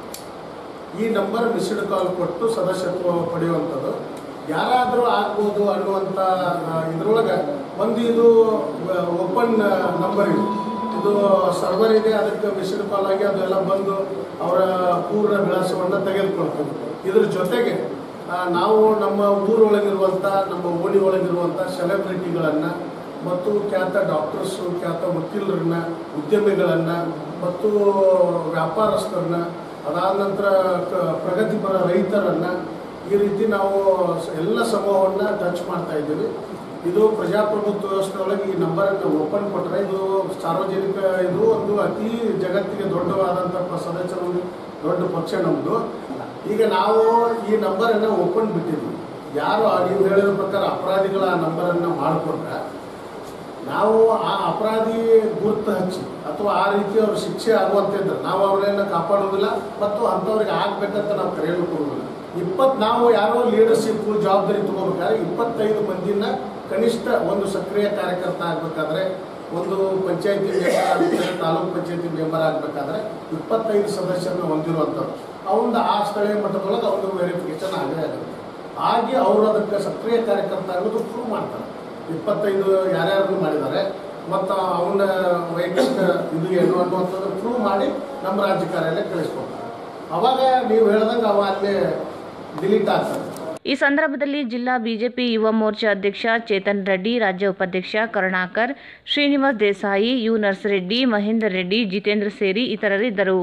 ಈ ನಂಬರ್ ಮಿಸ್ಡ್ ಕಾಲ್ ಕೊಟ್ಟು ಸದಸ್ಯತ್ವ ಪಡೆಯುವಂಥದ್ದು ಯಾರಾದರೂ ಆಗ್ಬೋದು ಅನ್ನುವಂಥ ಇದರೊಳಗೆ ಒಂದು ಇದು ಓಪನ್ ನಂಬರ್ ಇದೆ ಇದು ಸರ್ವರ್ ಇದೆ ಅದಕ್ಕೆ ಮಿಸ್ಡ್ ಕಾಲ್ ಆಗಿ ಅದೆಲ್ಲ ಬಂದು ಅವರ ಪೂರ್ಣ ವಿಳಾಸವನ್ನು ತೆಗೆದುಕೊಳ್ತೀವಿ ಇದ್ರ ಜೊತೆಗೆ ಆ, ನಾವು ನಮ್ಮ ಊರೊಳಗಿರುವಂಥ ನಮ್ಮ ಓಣಿ ಒಳಗಿರುವಂಥ ಸೆಲೆಬ್ರಿಟಿಗಳನ್ನು ಮತ್ತು ಖ್ಯಾತ ಡಾಕ್ಟರ್ಸು ಖ್ಯಾತ ವಕೀಲರನ್ನ ಉದ್ಯಮಿಗಳನ್ನು ಮತ್ತು ವ್ಯಾಪಾರಸ್ಥರನ್ನ ಅದಾದ ನಂತರ ಕ- ಪ್ರಗತಿಪರ ರೈತರನ್ನು ಈ ರೀತಿ ನಾವು ಸ- ಎಲ್ಲ ಸಮೂಹವನ್ನು ಟಚ್ ಮಾಡ್ತಾ ಇದ್ದೀವಿ ಇದು ಪ್ರಜಾಪ್ರಭುತ್ವ ವ್ಯವಸ್ಥೆ ಒಳಗೆ ಈ ನಂಬರನ್ನು ಓಪನ್ ಕೊಟ್ಟರೆ ಇದು ಸಾರ್ವಜನಿಕ ಇದು ಒಂದು ಅತಿ ಜಗತ್ತಿಗೆ ದೊಡ್ಡವಾದಂಥ ಪ- ಸದಸ್ಯರ ಒಂದು ದೊಡ್ಡ ಪಕ್ಷ ನಮ್ಮದು ಈಗ ನಾವು ಈ ನಂಬರನ್ನು ಓಪನ್ ಬಿಟ್ಟಿದ್ವಿ ಯಾರು ಆ ನೀವು ಹೇಳಿದ ಪ್ರಕಾರ ಅಪರಾಧಿಗಳ ಆ ನಂಬರನ್ನು ಮಾಡಿಕೊಂಡ್ರೆ ನಾವು ಆ ಅಪರಾಧಿ ಗುರುತು ಹಚ್ಚಿ ಅಥವಾ ಆ ರೀತಿ ಅವ್ರ ಶಿಕ್ಷೆ ಆಗುವಂತಿದ್ರೆ ನಾವು ಅವರನ್ನ ಕಾಪಾಡೋದಿಲ್ಲ ಮತ್ತು ಅಂಥವ್ರಿಗೆ ಆಗ್ಬೇಕಂತ ನಾವು ಕರೆಯಲು ಕೊಡೋದಿಲ್ಲ ಇಪ್ಪತ್ತು ನಾವು ಯಾರೋ ಲೀಡರ್ಶಿಪ್ ಜವಾಬ್ದಾರಿ ತಗೋಬೇಕಾದ್ರೆ ಇಪ್ಪತ್ತೈದು ಮಂದಿನ ಕನಿಷ್ಠ ಒಂದು ಸಕ್ರಿಯ ಕಾರ್ಯಕರ್ತ ಆಗಬೇಕಾದ್ರೆ ಒಂದು ಪಂಚಾಯತಿ ಮೆಂಬರ್ ಆಗಬೇಕಾದ್ರೆ ತಾಲೂಕು ಪಂಚಾಯತಿ ಮೆಂಬರ್ ಆಗಬೇಕಾದ್ರೆ ಇಪ್ಪತ್ತೈದು ಸದಸ್ಯರನ್ನ ಹೊಂದಿರುವಂಥವ್ರು ಅವನ ಆ ಸ್ಥಳೀಯ ಮಟ್ಟದೊಳಗೆ ಅವ್ರದ್ದು ವೆರಿಫಿಕೇಶನ್ ಆಗೇ ಆಗುತ್ತೆ ಆಗಿ ಅವರು ಅದಕ್ಕೆ ಸಕ್ರಿಯ ಕಾರ್ಯಕರ್ತ ಅನ್ನೋದು ಪ್ರೂವ್ ಮಾಡ್ತಾರೆ ಇಪ್ಪತ್ತೈದು ಯಾರ್ಯಾರು ಮಾಡಿದ್ದಾರೆ ಮತ್ತು ಅವನ ವೈಯಕ್ತಿಕ ಇದು ಏನು ಅನ್ನುವಂಥದ್ದು ಪ್ರೂವ್ ಮಾಡಿ ನಮ್ಮ ರಾಜ್ಯ ಕಾರ್ಯಾಲಯ ಕಳಿಸ್ಕೊಡ್ತಾರೆ ಅವಾಗ ನೀವು ಹೇಳ್ದಂಗೆ ಅವ ಅಲ್ಲೇ ಡಿಲೀಟ್ ಆಗ್ತದೆ ಈ ಸಂದರ್ಭದಲ್ಲಿ ಜಿಲ್ಲಾ ಬಿಜೆಪಿ ಯುವ ಮೋರ್ಚಾ ಅಧ್ಯಕ್ಷ ಚೇತನ್ ರೆಡ್ಡಿ ರಾಜ್ಯ ಉಪಾಧ್ಯಕ್ಷ ಕರುಣಾಕರ್ ಶ್ರೀನಿವಾಸ್ ದೇಸಾಯಿ ಯು ನರ್ಸರೆಡ್ಡಿ ಮಹೇಂದರ್ ರೆಡ್ಡಿ ಜಿತೇಂದ್ರ ಸೇರಿ ಇತರರಿದ್ದರು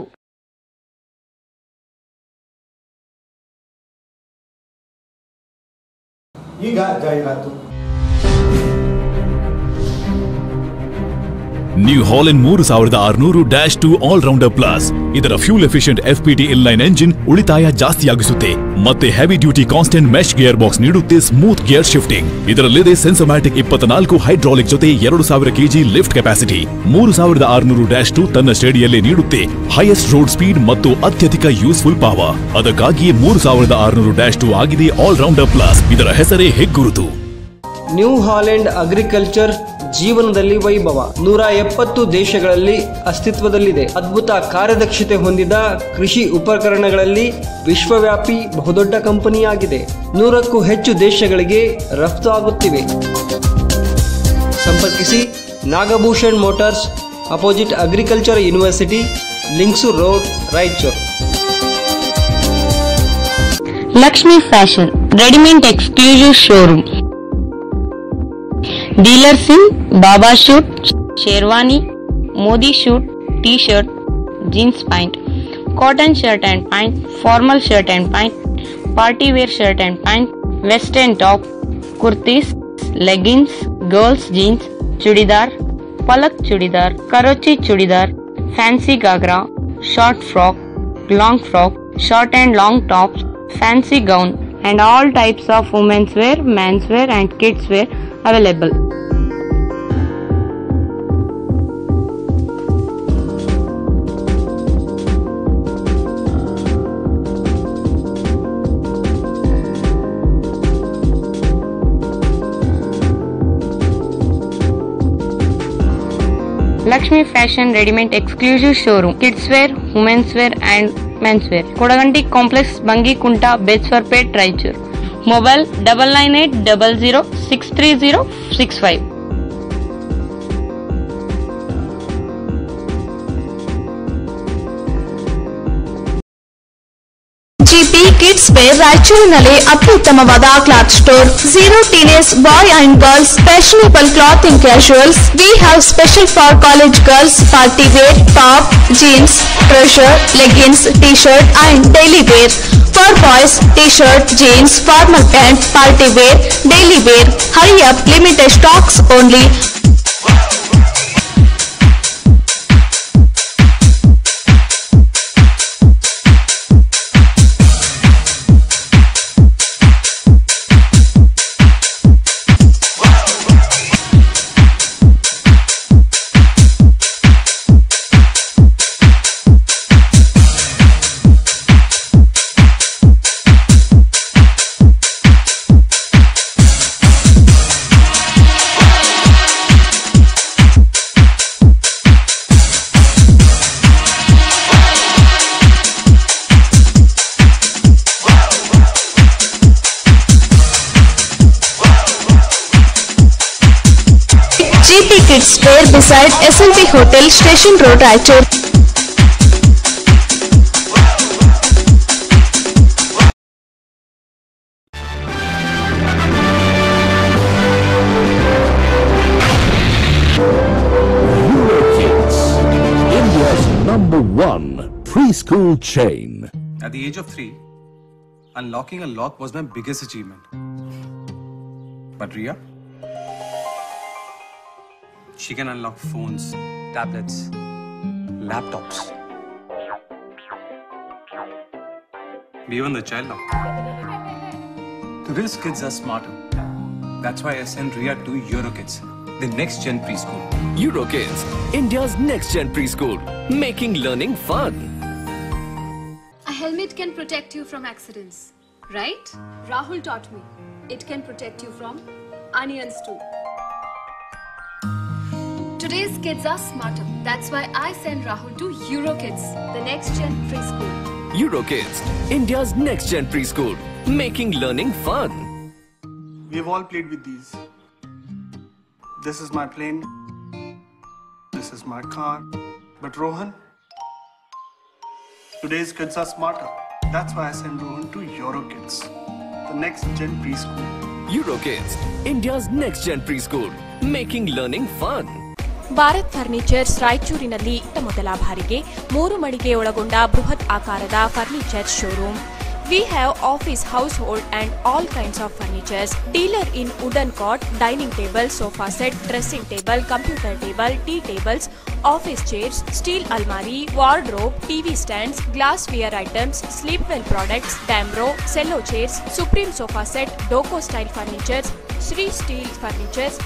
ಈಗ ಜಾಹೀರಾತು ನ್ಯೂ ಹಾಲೆಂಡ್ ಮೂರು ಸಾವಿರದ ಆರುನೂರು dash two all rounder plus ಇದರ fuel efficient F P T inline engine ಉಳಿತಾಯ ಜಾಸ್ತಿಯಾಗಿಸುತ್ತೆ ಮತ್ತೆ heavy duty constant mesh gear box ನೀಡುತ್ತೆ ಸ್ಮೂತ್ ಗಿಯರ್ ಶಿಫ್ಟಿಂಗ್ ಇದರಲ್ಲಿದೆ ಸೆನ್ಸೊಮ್ಯಾಟಿಕ್ ಇಪ್ಪತ್ನಾಲ್ಕು ಹೈಡ್ರಾಲಿಕ್ ಜೊತೆ ಎರಡು ಸಾವಿರ ಕೆಜಿ ಲಿಫ್ಟ್ ಕೆಪಾಸಿಟಿ ಮೂರು ಸಾವಿರದ ಆರುನೂರು ಡ್ಯಾಶ್ ಟು ತನ್ನ ಶ್ರೇಣಿಯಲ್ಲೇ ನೀಡುತ್ತೆ ಹೈಯೆಸ್ಟ್ ರೋಡ್ ಸ್ಪೀಡ್ ಮತ್ತು ಅತ್ಯಧಿಕ ಯೂಸ್ಫುಲ್ ಪಾವರ್ ಅದಕ್ಕಾಗಿಯೇ ಮೂರು ಸಾವಿರದ ಆರುನೂರು ಡ್ಯಾಶ್ ಟು ಆಗಿದೆ ಆಲ್ ರೌಂಡರ್ ಪ್ಲಸ್ ಇದರ ಹೆಸರೇ ಹೆಗ್ಗುರುತು ನ್ಯೂ ಹಾಲೆಂಡ್ ಅಗ್ರಿಕಲ್ಚರ್ ಜೀವನದಲ್ಲಿ ವೈಭವ ನೂರ ಎಪ್ಪತ್ತು ದೇಶಗಳಲ್ಲಿ ಅಸ್ತಿತ್ವದಲ್ಲಿದೆ ಅದ್ಭುತ ಕಾರ್ಯದಕ್ಷತೆ ಹೊಂದಿದ ಕೃಷಿ ಉಪಕರಣಗಳಲ್ಲಿ ವಿಶ್ವವ್ಯಾಪಿ ಬಹುದೊಡ್ಡ ಕಂಪನಿಯಾಗಿದೆ ನೂರಕ್ಕೂ ಹೆಚ್ಚು ದೇಶಗಳಿಗೆ ರಫ್ತು ಆಗುತ್ತಿವೆ ಸಂಪರ್ಕಿಸಿ Nagabhushan motors opposite agriculture university links road Raichur Lakshmi Fashion, ready-made exclusive showroom. Dealers in Baba Shoot, Sherwani, Modi Shoot, T-shirt, jeans pant, cotton shirt and pant, formal shirt and pant, party wear shirt and pant, western top, kurtis, leggings, girls jeans, chudidar, palak chudidar, karochi chudidar, fancy gagra, short frock, long frock, short and long tops, fancy gown, and all types of women's wear, men's wear, and kids wear available. Lakshmi Fashion Ready-made exclusive showroom. Kids wear, women's wear and men's wear. Kodaganti Complex, Bangi Kunta, Betswarpet, Raichur. Mobile double nine eight double zero six three zero six five. GP kids wear ರಾಯಚೂರಿನಲ್ಲಿ ಅತ್ಯುತ್ತಮವಾದ cloth store zero teenage boy and girls fashionable clothing casuals we have special for college girls party wear top jeans trouser leggings T shirt and daily wear for boys T shirt jeans formal pant party wear daily wear hurry up limited stocks only GP Kids Fair beside SLB Hotel, Station Road, Raichur. India's number one preschool chain. At the age of three, unlocking a lock was my biggest achievement. But Ria, she can unlock phones, tablets, laptops, even the child lock. Today's kids are smarter. That's why I sent Ria to Eurokids, the next gen preschool. Eurokids, India's next gen preschool, making learning fun. A helmet can protect you from accidents, right? Rahul taught me. It can protect you from onions too. Today's kids are smarter. That's why I send Rahul to Eurokids, the next gen preschool. Eurokids, India's next gen preschool, making learning fun. We've all played with these. This is my plane. This is my car. But Rohan, today's kids are smarter. That's why I send Rohan to Eurokids, the next gen preschool. Eurokids, India's next gen preschool, making learning fun. Bharat furnitures ರಾಯಚೂರಿನಲ್ಲಿ ಇತ್ತ ಮೊದಲ ಬಾರಿಗೆ ಮೂರು ಮಳಿಗೆ ಒಳಗೊಂಡ ಬೃಹತ್ ಆಕಾರದ furniture showroom we have office household and all kinds of furnitures dealer in wooden cot dining table sofa set dressing table computer table tea tables office chairs steel ಅಲ್ಮಾರಿ wardrobe TV stands glassware items sleep well products Damro Cello chairs Supreme sofa set ಡೋಕೋ style furnitures Shri steel furnitures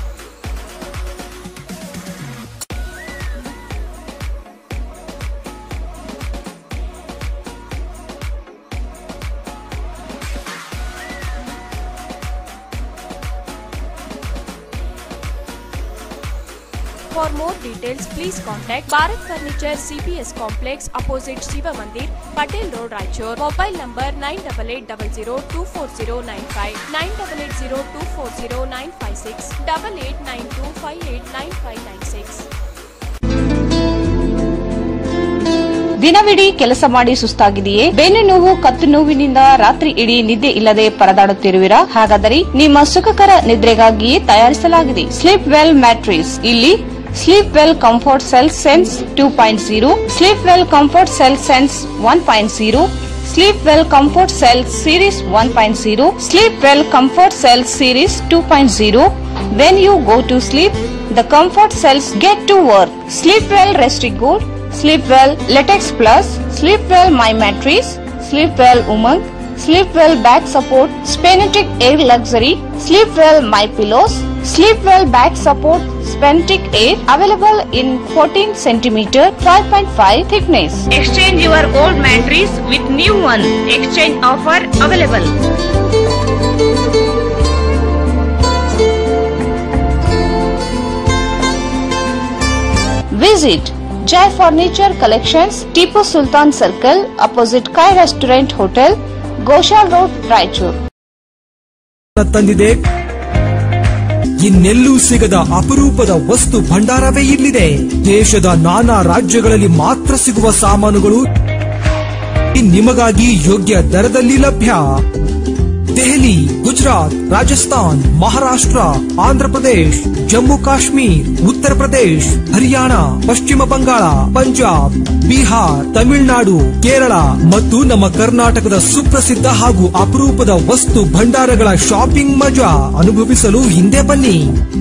For more details, please contact Bharat Furniture CPS Complex opposite Shiva Mandir, Patel Road, Raichur. Mobile number 9880240959, 9880240956, 8892589596. ದಿನವಿಡೀ ಕೆಲಸ ಮಾಡಿ ಸುಸ್ತಾಗಿದೆಯೇ ಬೆನ್ನು ನೋವು ಕತ್ತು ನೋವಿನಿಂದ ರಾತ್ರಿ ಇಡೀ ನಿದ್ದೆ ಇಲ್ಲದೆ ಪರದಾಡುತ್ತಿರುವಿರಾ ಹಾಗಾದರೆ ನಿಮ್ಮ ಸುಖಕರ ನಿದ್ರೆಗಾಗಿಯೇ ತಯಾರಿಸಲಾಗಿದೆ ಸ್ಲೀಪ್ ವೆಲ್ ಮ್ಯಾಟ್ರಿಸ್ ಇಲ್ಲಿ sleep well comfort cell sense two point zero sleep well comfort cell sense one point zero sleep well comfort cell series one point zero sleep well comfort cell series two point zero when you go to sleep the comfort cells get to work sleep well rest is good Sleep Well Latex Plus, Sleep Well My Mattress, Sleep Well Umang, Sleep Well Back Support, Spenetic Air Luxury, Sleep Well My Pillows, Sleep Well Back Support, Spenetic Air, available in 14 cm, 5.5 thickness. Exchange your old mattress with new one. Exchange offer available. Visit Jai Furniture Collections, Tipu Sultan Circle, opposite Kai Restaurant Hotel, Goshal Road, Raichur. ತಂದಿದೆ ಇನ್ನೆಲ್ಲೂ ಸಿಗದ ಅಪರೂಪದ ವಸ್ತು ಭಂಡಾರವೇ ಇಲ್ಲಿದೆ ದೇಶದ ನಾನಾ ರಾಜ್ಯಗಳಲ್ಲಿ ಮಾತ್ರ ಸಿಗುವ ಸಾಮಾನುಗಳು ನಿಮಗಾಗಿ ಯೋಗ್ಯ ದರದಲ್ಲಿ ಲಭ್ಯ ದೆಹಲಿ ಗುಜರಾತ್ ರಾಜಸ್ಥಾನ್ ಮಹಾರಾಷ್ಟ್ರ ಆಂಧ್ರಪ್ರದೇಶ್ ಜಮ್ಮು ಕಾಶ್ಮೀರ್ ಉತ್ತರ ಪ್ರದೇಶ್ ಹರಿಯಾಣ ಪಶ್ಚಿಮ ಬಂಗಾಳ ಪಂಜಾಬ್ ಬಿಹಾರ್ ತಮಿಳುನಾಡು ಕೇರಳ ಮತ್ತು ನಮ್ಮ ಕರ್ನಾಟಕದ ಸುಪ್ರಸಿದ್ಧ ಹಾಗೂ ಅಪರೂಪದ ವಸ್ತು ಭಂಡಾರಗಳ ಶಾಪಿಂಗ್ ಮಜಾ ಅನುಭವಿಸಲು ಹಿಂದೆ ಬನ್ನಿ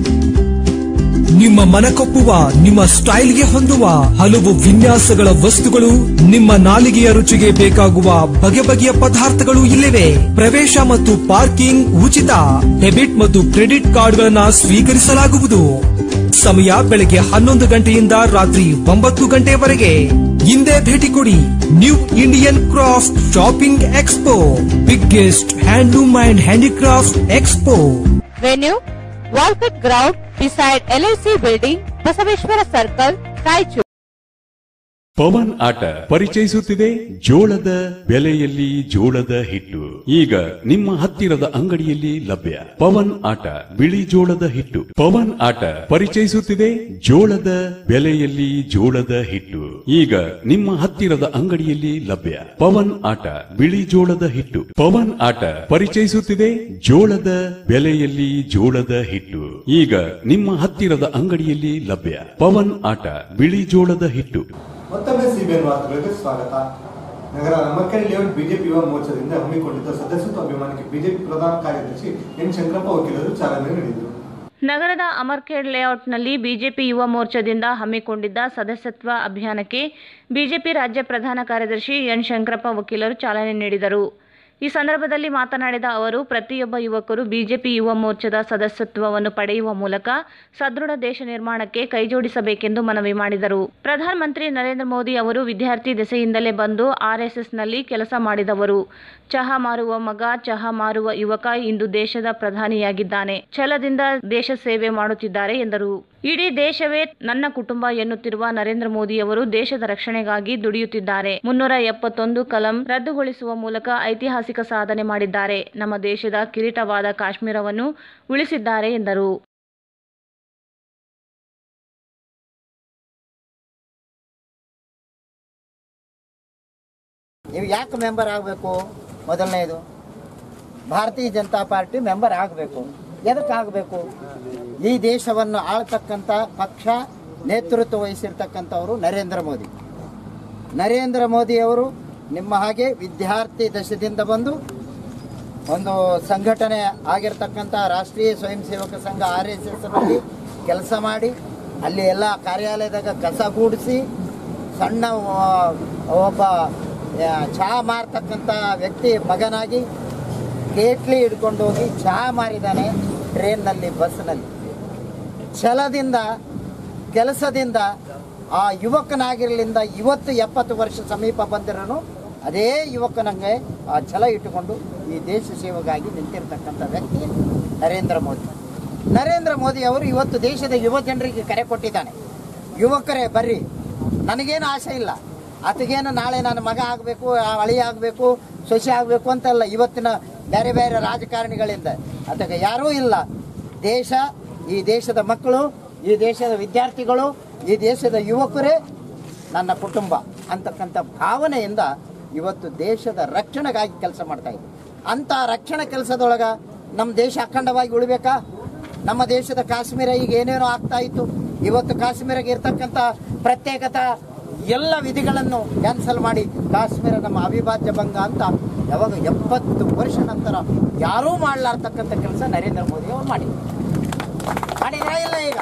ನಿಮ್ಮ ಮನಕೊಪ್ಪುವ ನಿಮ್ಮ ಸ್ಟೈಲ್ಗೆ ಹೊಂದುವ ಹಲವು ವಿನ್ಯಾಸಗಳ ವಸ್ತುಗಳು ನಿಮ್ಮ ನಾಲಿಗೆಯ ರುಚಿಗೆ ಬೇಕಾಗುವ ಬಗೆ ಬಗೆಯ ಪದಾರ್ಥಗಳು ಇಲ್ಲಿವೆ ಪ್ರವೇಶ ಮತ್ತು ಪಾರ್ಕಿಂಗ್ ಉಚಿತ ಡೆಬಿಟ್ ಮತ್ತು ಕ್ರೆಡಿಟ್ ಕಾರ್ಡ್ಗಳನ್ನ ಸ್ವೀಕರಿಸಲಾಗುವುದು ಸಮಯ ಬೆಳಗ್ಗೆ ಹನ್ನೊಂದು ಗಂಟೆಯಿಂದ ರಾತ್ರಿ ಒಂಬತ್ತು ಗಂಟೆವರೆಗೆ ಹಿಂದೆ ಭೇಟಿ ಕೊಡಿ new Indian craft shopping expo biggest handloom and handicraft expo Venue, Walcott Ground beside LIC Building, Basaveshwara circle Raichur Pavan Atta ಪರಿಚಯಿಸುತ್ತಿದೆ ಜೋಳದ ಬೆಲೆಯಲ್ಲಿ ಜೋಳದ ಹಿಟ್ಟು ಈಗ ನಿಮ್ಮ ಹತ್ತಿರದ ಅಂಗಡಿಯಲ್ಲಿ ಲಭ್ಯ ಪವನ್ ಆಟ ಬಿಳಿ ಜೋಳದ ಹಿಟ್ಟು ಪವನ್ ಆಟ ಪರಿಚಯಿಸುತ್ತಿದೆ ಜೋಳದ ಬೆಲೆಯಲ್ಲಿ ಜೋಳದ ಹಿಟ್ಟು ಈಗ ನಿಮ್ಮ ಹತ್ತಿರದ ಅಂಗಡಿಯಲ್ಲಿ ಲಭ್ಯ ಪವನ್ ಆಟ ಬಿಳಿ ಜೋಳದ ಹಿಟ್ಟು ಪವನ್ ಆಟ ಪರಿಚಯಿಸುತ್ತಿದೆ ಜೋಳದ ಬೆಲೆಯಲ್ಲಿ ಜೋಳದ ಹಿಟ್ಟು ಈಗ ನಿಮ್ಮ ಹತ್ತಿರದ ಅಂಗಡಿಯಲ್ಲಿ ಲಭ್ಯ ಪವನ್ ಆಟ ಬಿಳಿ ಜೋಳದ ಹಿಟ್ಟು ಮತ್ತೊಮ್ಮೆ ಸಿಬಿಎನ್ ವಾರ್ತೆಗಳಿಗೆ ಸ್ವಾಗತ ನಗರ ನಮ್ಮಕೆರೆ ಲೇಔಟ್ ಬಿಜೆಪಿ ಯುವ ಮೋರ್ಚಾದಿಂದ ಹಮ್ಮಿಕೊಂಡಿದ್ದ ಸದಸ್ಯತ್ವ ಅಭಿಮಾನಕ್ಕೆ ಬಿಜೆಪಿ ಪ್ರಧಾನ ಕಾರ್ಯದರ್ಶಿ ಎನ್ ಶಂಕರಪ್ಪ ವಕೀಲರು ಚಾಲನೆ ನೀಡಿದರು ನಗರದ ಅಮರ್ಖೇಡ್ ಲೇಔಟ್ನಲ್ಲಿ ಬಿಜೆಪಿ ಯುವ ಮೋರ್ಚಾದಿಂದ ಹಮ್ಮಿಕೊಂಡಿದ್ದ ಸದಸ್ಯತ್ವ ಅಭಿಯಾನಕ್ಕೆ ಬಿಜೆಪಿ ರಾಜ್ಯ ಪ್ರಧಾನ ಕಾರ್ಯದರ್ಶಿ ಎನ್ ಶಂಕರಪ್ಪ ವಕೀಲರು ಚಾಲನೆ ನೀಡಿದರು ಈ ಸಂದರ್ಭದಲ್ಲಿ ಮಾತನಾಡಿದ ಅವರು ಪ್ರತಿಯೊಬ್ಬ ಯುವಕರು ಬಿಜೆಪಿ ಯುವ ಮೋರ್ಚಾದ ಸದಸ್ಯತ್ವವನ್ನು ಪಡೆಯುವ ಮೂಲಕ ಸದೃಢ ದೇಶ ನಿರ್ಮಾಣಕ್ಕೆ ಕೈಜೋಡಿಸಬೇಕೆಂದು ಮನವಿ ಮಾಡಿದರು ಪ್ರಧಾನಮಂತ್ರಿ ನರೇಂದ್ರ ಮೋದಿ ಅವರು ವಿದ್ಯಾರ್ಥಿ ದೆಸೆಯಿಂದಲೇ ಬಂದು ಆರ್ಎಸ್ಎಸ್ನಲ್ಲಿ ಕೆಲಸ ಮಾಡಿದವರು ಚಹಾ ಮಾರುವ ಮಗ ಚಹಾ ಮಾರುವ ಯುವಕ ಇಂದು ದೇಶದ ಪ್ರಧಾನಿಯಾಗಿದ್ದಾನೆ ಛಲದಿಂದ ದೇಶ ಸೇವೆ ಮಾಡುತ್ತಿದ್ದಾರೆ ಎಂದರು ಇಡೀ ದೇಶವೇ ನನ್ನ ಕುಟುಂಬ ಎನ್ನುತ್ತಿರುವ ನರೇಂದ್ರ ಮೋದಿಯವರು ದೇಶದ ರಕ್ಷಣೆಗಾಗಿ ದುಡಿಯುತ್ತಿದ್ದಾರೆ ಮುನ್ನೂರ ಎಪ್ಪತ್ತೊಂದು ಕಲಂ ರದ್ದುಗೊಳಿಸುವ ಮೂಲಕ ಐತಿಹಾಸಿಕ ಸಾಧನೆ ಮಾಡಿದ್ದಾರೆ ನಮ್ಮ ದೇಶದ ಕಿರೀಟವಾದ ಕಾಶ್ಮೀರವನ್ನು ಉಳಿಸಿದ್ದಾರೆ ಎಂದರು ನೀವು ಯಾಕೆ ಮೆಂಬರ್ ಆಗಬೇಕು ಮೊದಲನೇದು ಭಾರತೀಯ ಜನತಾ ಪಾರ್ಟಿ ಮೆಂಬರ್ ಆಗಬೇಕು ಎದಕ್ಕೆ ಆಗಬೇಕು ಈ ದೇಶವನ್ನು ಆಳ್ತಕ್ಕಂಥ ಪಕ್ಷ ನೇತೃತ್ವ ವಹಿಸಿರ್ತಕ್ಕಂಥವರು ನರೇಂದ್ರ ಮೋದಿ ನರೇಂದ್ರ ಮೋದಿಯವರು ನಿಮ್ಮ ಹಾಗೆ ವಿದ್ಯಾರ್ಥಿ ದಶದಿಂದ ಬಂದು ಒಂದು ಸಂಘಟನೆ ಆಗಿರ್ತಕ್ಕಂಥ ರಾಷ್ಟ್ರೀಯ ಸ್ವಯಂ ಸೇವಕ ಸಂಘ ಆರ್ ಎಸ್ ಎಸ್ನಲ್ಲಿ ಕೆಲಸ ಮಾಡಿ ಅಲ್ಲಿ ಎಲ್ಲ ಕಾರ್ಯಾಲಯದಾಗ ಕಸ ಗೂಡಿಸಿ ಸಣ್ಣ ಆ, ಒಬ್ಬ ಆ, ಚಹಾ ಮಾರ್ತಕ್ಕಂಥ ವ್ಯಕ್ತಿ ಮಗನಾಗಿ ಕೇಟ್ಲಿ ಹಿಡ್ಕೊಂಡು ಹೋಗಿ ಚಹಾ ಮಾರಿದ್ದಾನೆ ಟ್ರೈನ್ನಲ್ಲಿ ಬಸ್ನಲ್ಲಿ ಛಲದಿಂದ ಕೆಲಸದಿಂದ ಆ ಯುವಕನಾಗಿರಲಿಂದ ಇವತ್ತು ಎಪ್ಪತ್ತು ವರ್ಷ ಸಮೀಪ ಬಂದಿರೋನು ಅದೇ ಯುವಕನಂಗೆ ಆ ಛಲ ಇಟ್ಟುಕೊಂಡು ಈ ದೇಶ ಸೇವೆಗಾಗಿ ನಿಂತಿರ್ತಕ್ಕಂಥ ವ್ಯಕ್ತಿ ನರೇಂದ್ರ ಮೋದಿ ನರೇಂದ್ರ ಮೋದಿ ಅವರು ಇವತ್ತು ದೇಶದ ಯುವ ಜನರಿಗೆ ಕರೆ ಕೊಟ್ಟಿದ್ದಾನೆ ಯುವಕರೇ ಬರ್ರಿ ನನಗೇನು ಆಸೆ ಇಲ್ಲ ಆತಗೇನು ನಾಳೆ ನನ್ನ ಮಗ ಆಗಬೇಕು ಅಳಿ ಆಗಬೇಕು ಸೊಸೆ ಆಗಬೇಕು ಅಂತಲ್ಲ ಇವತ್ತಿನ ಬೇರೆ ಬೇರೆ ರಾಜಕಾರಣಿಗಳಿಂದ ಅದಕ್ಕೆ ಯಾರೂ ಇಲ್ಲ ದೇಶ ಈ ದೇಶದ ಮಕ್ಕಳು ಈ ದೇಶದ ವಿದ್ಯಾರ್ಥಿಗಳು ಈ ದೇಶದ ಯುವಕರೇ ನನ್ನ ಕುಟುಂಬ ಅಂತಕ್ಕಂಥ ಭಾವನೆಯಿಂದ ಇವತ್ತು ದೇಶದ ರಕ್ಷಣೆಗಾಗಿ ಕೆಲಸ ಮಾಡ್ತಾ ಇದೆ ಅಂಥ ರಕ್ಷಣಾ ಕೆಲಸದೊಳಗ ನಮ್ಮ ದೇಶ ಅಖಂಡವಾಗಿ ಉಳಿಬೇಕಾ ನಮ್ಮ ದೇಶದ ಕಾಶ್ಮೀರ ಈಗ ಏನೇನೋ ಆಗ್ತಾ ಇತ್ತು ಇವತ್ತು ಕಾಶ್ಮೀರಕ್ಕೆ ಇರ್ತಕ್ಕಂಥ ಪ್ರತ್ಯೇಕತಾ ಎಲ್ಲ ವಿಧಿಗಳನ್ನು ಕ್ಯಾನ್ಸಲ್ ಮಾಡಿ ಕಾಶ್ಮೀರ ನಮ್ಮ ಅವಿಭಾಜ್ಯ ಭಂಗ ಅಂತ ಯಾವಾಗ ಎಪ್ಪತ್ತು ವರ್ಷ ನಂತರ ಯಾರೂ ಮಾಡಲಾರ್ತಕ್ಕಂಥ ಕೆಲಸ ನರೇಂದ್ರ ಮೋದಿ ಅವರು ಮಾಡಿ ಮಾಡಿದ್ರಾ ಇಲ್ಲ ಈಗ